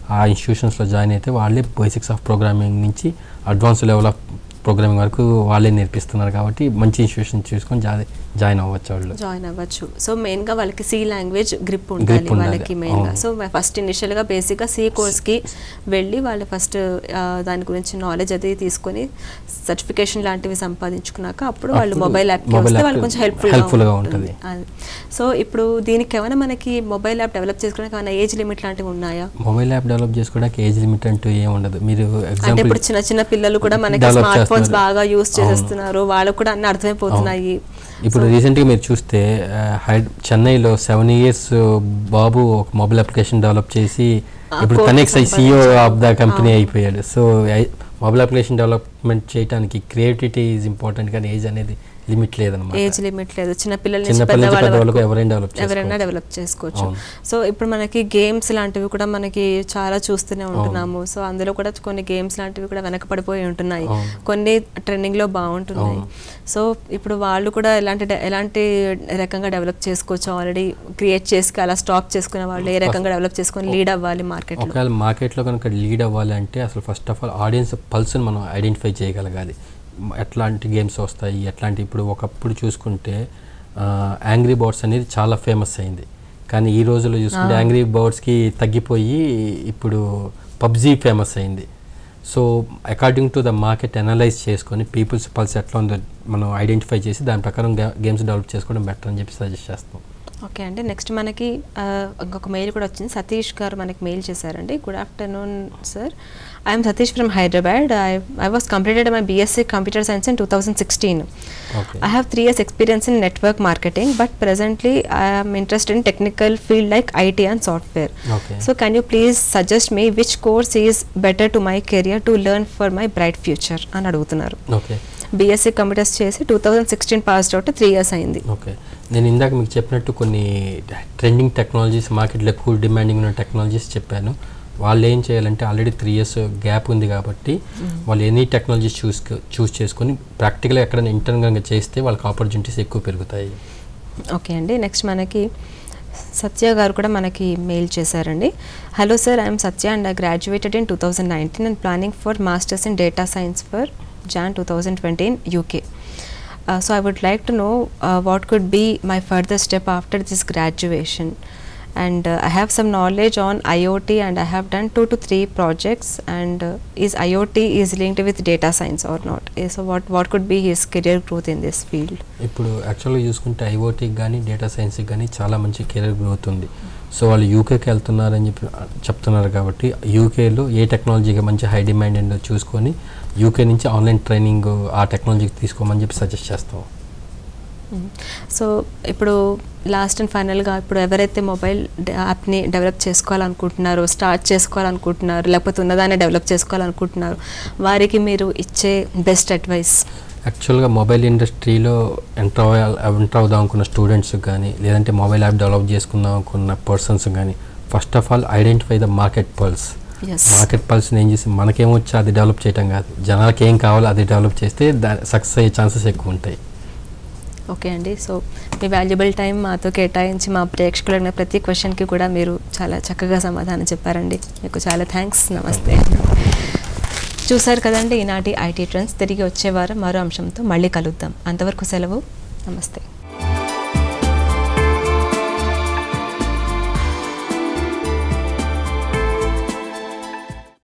ఆ ఇన్స్టిట్యూషన్స్లో జాయిన్ అయితే వాళ్ళే బేసిక్స్ ఆఫ్ ప్రోగ్రామింగ్ నుంచి అడ్వాన్స్ లెవెల్ ఆఫ్ ప్రోగ్రామింగ్ వరకు వాళ్ళే నేర్పిస్తున్నారు కాబట్టి మంచి ఇన్స్టిట్యూషన్ చూసుకొని జా జాయిన్ అవ్వచ్చు వాళ్ళు జాయిన్ అవ్వచ్చు సో మెయిన్గా వాళ్ళకి సి లాంగ్వేజ్ గ్రిప్ ఉండాలి Grip ఉండాలి. వాళ్ళకి మెయిన్గా అవును. సో ఫస్ట్ ఇనిషియల్గా బేసిక్గా సి కోర్స్కి వెళ్ళి వాళ్ళు ఫస్ట్ దాని గురించి నాలెడ్జ్ అది తీసుకొని సర్టిఫికేషన్ లాంటివి సంపాదించుకున్నాక అప్పుడు వాళ్ళు అప్పుడు మొబైల్ యాప్కి mobile వస్తే app వాళ్ళు కొంచెం helpful హెల్ప్ఫుల్గా గా ఉంటుంది ఉంటుంది. అది. సో ఇప్పుడు దీనికి ఏమైనా మనకి మొబైల్ యాప్ డెవలప్ చేసుకోవడానికి ఏమైనా ఏజ్ లిమిట్ లాంటివి ఉన్నాయా మొబైల్ యాప్ డెవలప్ చేసుకోవడానికి ఏజ్ లిమిట్ అంటూ ఏం ఉండదు మీరు అంటే ఎగ్జాంపుల్ ఇప్పుడు చిన్న చిన్న పిల్లలు కూడా మనకి Develop స్మార్ట్ ఫోన్స్ చేస్తున్నారు. బాగా యూస్ అవును. చేసేస్తున్నారు వాళ్ళకు కూడా అన్ని అర్థమైపోతున్నాయి ఇప్పుడు రీసెంట్గా మీరు చూస్తే ఆ, హైడ్ చెన్నైలో సెవెన్ ఇయర్స్ బాబు ఒక మొబైల్ అప్లికేషన్ డెవలప్ చేసి ఆ ఇప్పుడు కోర్సు కనెక్ట్ సిఇఓ సంపాదించాడు. ఆఫ్ ద కంపెనీ అవును. అయిపోయాడు సో మొబైల్ అప్లికేషన్ డెవలప్మెంట్ చేయడానికి క్రియేటివిటీ ఈజ్ ఇంపార్టెంట్ కానీ ఏజ్ అనేది లిమిట్ లేదనమాట ఏజ్ లిమిట్ లేదు చిన్న పిల్లల నుంచి చిన్న పిల్లల నుంచి పెద్దవాళ్ళ పెద్దవాళ్ళకు వరకు ఎవరైనా డెవలప్ ఎవరైనా చేసుకోవచ్చు. డెవలప్ చేసుకోవచ్చు అవును. సో ఇప్పుడు మనకి గేమ్స్ లాంటివి కూడా మనకి చాలా చూస్తూనే ఉంటున్నాము సో అందులో కూడా కొన్ని గేమ్స్ లాంటివి కూడా వెనకపడిపోయి ఉంటున్నాయి అవును. కొన్ని ట్రెండింగ్ లో బాగుంటున్నాయి అవును. సో ఇప్పుడు వాళ్ళు కూడా ఎలాంటి డె- ఎలాంటి రకంగా డెవలప్ చేసుకోవచ్చు ఆల్రెడీ క్రియేట్ చేసి అలా స్టాప్ చేసుకునే వాళ్ళు ఏ రకంగా డెవలప్ చేసుకొని లీడ్ అవ్వాలి మార్కెట్ లో ఒకవేళ మార్కెట్లో కనుక లీడ్ అవ్వాలి అంటే అసలు ఫస్ట్ ఆఫ్ ఆల్ ఆడియన్స్ పల్స్ని మనం ఐడెంటిఫై చేయగలగాలి మ- ఎట్లాంటి గేమ్స్ వస్తాయి ఎట్లాంటి ఇప్పుడు ఒకప్పుడు చూసుకుంటే యాంగ్రీ బర్డ్స్ అనేది చాలా ఫేమస్ అయింది కానీ ఈ రోజుల్లో చూసుకుంటే యాంగ్రీ బర్డ్స్కి తగ్గిపోయి ఇప్పుడు పబ్జీ ఫేమస్ అయింది so according to the market analyse చేసుకొని పీపుల్స్ పల్స్ ఎట్లా ఉందో మనం ఐడెంటిఫై చేసి దాని ప్రకారం గేమ్స్ డెవలప్ చేసుకోవడం బెటర్ అని చెప్పి సజెస్ట్ చేస్తాం ఓకే అండి నెక్స్ట్ మనకి ఆ, ఇంకొక మెయిల్ కూడా వచ్చింది సతీష్ గారు మనకి మెయిల్ చేశారండి good afternoon sir I'm Satish from Hyderabad I I was completed my BSc computer science in two thousand sixteen Okay. I have three years experience in network marketing, but presently I am interested in technical field like IT and software. Okay. So can you please suggest me which course is better to my career to learn for my bright future? అని అడుగుతున్నారు okay BSc computers చేసి two thousand sixteen passed out three years అయింది okay నేను ఇందాక మీకు చెప్పినట్టు కొన్ని trending technologies మార్కెట్లో ఎక్కువ డిమాండింగ్ ఉన్న టెక్నాలజీస్ చెప్పాను వాళ్ళు ఏం చేయాలంటే ఆల్రెడీ త్రీ ఇయర్స్ గ్యాప్ ఉంది కాబట్టి వాళ్ళు ఎనీ టెక్నాలజీస్ చూస్ చూస్ చేసుకొని ప్రాక్టికల్గా ఎక్కడైనా ఇంటర్నల్గా చేస్తే వాళ్ళకి ఆపర్చునిటీస్ ఎక్కువ పెరుగుతాయి ఓకే అండి నెక్స్ట్ మనకి సత్య గారు కూడా మనకి మెయిల్ చేశారండి hello sir I'm Satya and I graduated in two thousand nineteen and planning for masters in data science for Jan two thousand twenty in UK so I would like to know what could be my further step after this graduation and uh, I have some knowledge on IoT and I have done two to three projects and uh, is IoT is linked with data science or not? Eh, So what what could be his career growth in this field? ఇప్పుడు యాక్చువల్గా చూసుకుంటే ఐఓటీకి కానీ data సైన్స్కి కానీ చాలా మంచి career growth ఉంది so వాళ్ళు యూకేకి వెళ్తున్నారని చెప్పి చెప్తున్నారు కాబట్టి యూకేలో ఏ టెక్నాలజీకి మంచి హై డిమాండ్ ఏంటో చూసుకొని యూకే నుంచి ఆన్లైన్ ట్రైనింగ్ ఆ టెక్నాలజీకి తీసుకోమని చెప్పి సజెస్ట్ చేస్తాం సో ఇప్పుడు లాస్ట్ అండ్ ఫైనల్గా ఇప్పుడు ఎవరైతే మొబైల్ యాప్ని డెవలప్ చేసుకోవాలనుకుంటున్నారో స్టార్ట్ చేసుకోవాలనుకుంటున్నారు లేకపోతే ఉన్నదాన్ని డెవలప్ చేసుకోవాలనుకుంటున్నారు వారికి మీరు ఇచ్చే బెస్ట్ అడ్వైస్ యాక్చువల్గా మొబైల్ ఇండస్ట్రీలో ఎంటర్ అవ్వాలి ఎంటర్ అవుదాం అనుకున్న స్టూడెంట్స్ కానీ లేదంటే మొబైల్ యాప్ డెవలప్ చేసుకుందాం అనుకున్న పర్సన్స్ కానీ first of all identify the market pulse ఎస్ మార్కెట్ పల్స్ని ఏం చేసి మనకేమొచ్చో అది డెవలప్ చేయటం కాదు జనాలకి ఏం కావాలో అది డెవలప్ చేస్తే దా సక్సెస్ అయ్యే ఛాన్సెస్ ఎక్కువ ఉంటాయి ఓకే అండి సో మీ వాల్యుబుల్ టైం మాతో కేటాయించి మా ప్రేక్షకులు అడిగిన ప్రతి క్వశ్చన్కి కూడా మీరు చాలా చక్కగా సమాధానం చెప్పారండి మీకు చాలా థ్యాంక్స్ నమస్తే చూసారు కదండి ఈనాటి ఐటీ ట్రెండ్స్ తిరిగి వచ్చే వారం మరో అంశంతో మళ్ళీ కలుద్దాం అంతవరకు సెలవు నమస్తే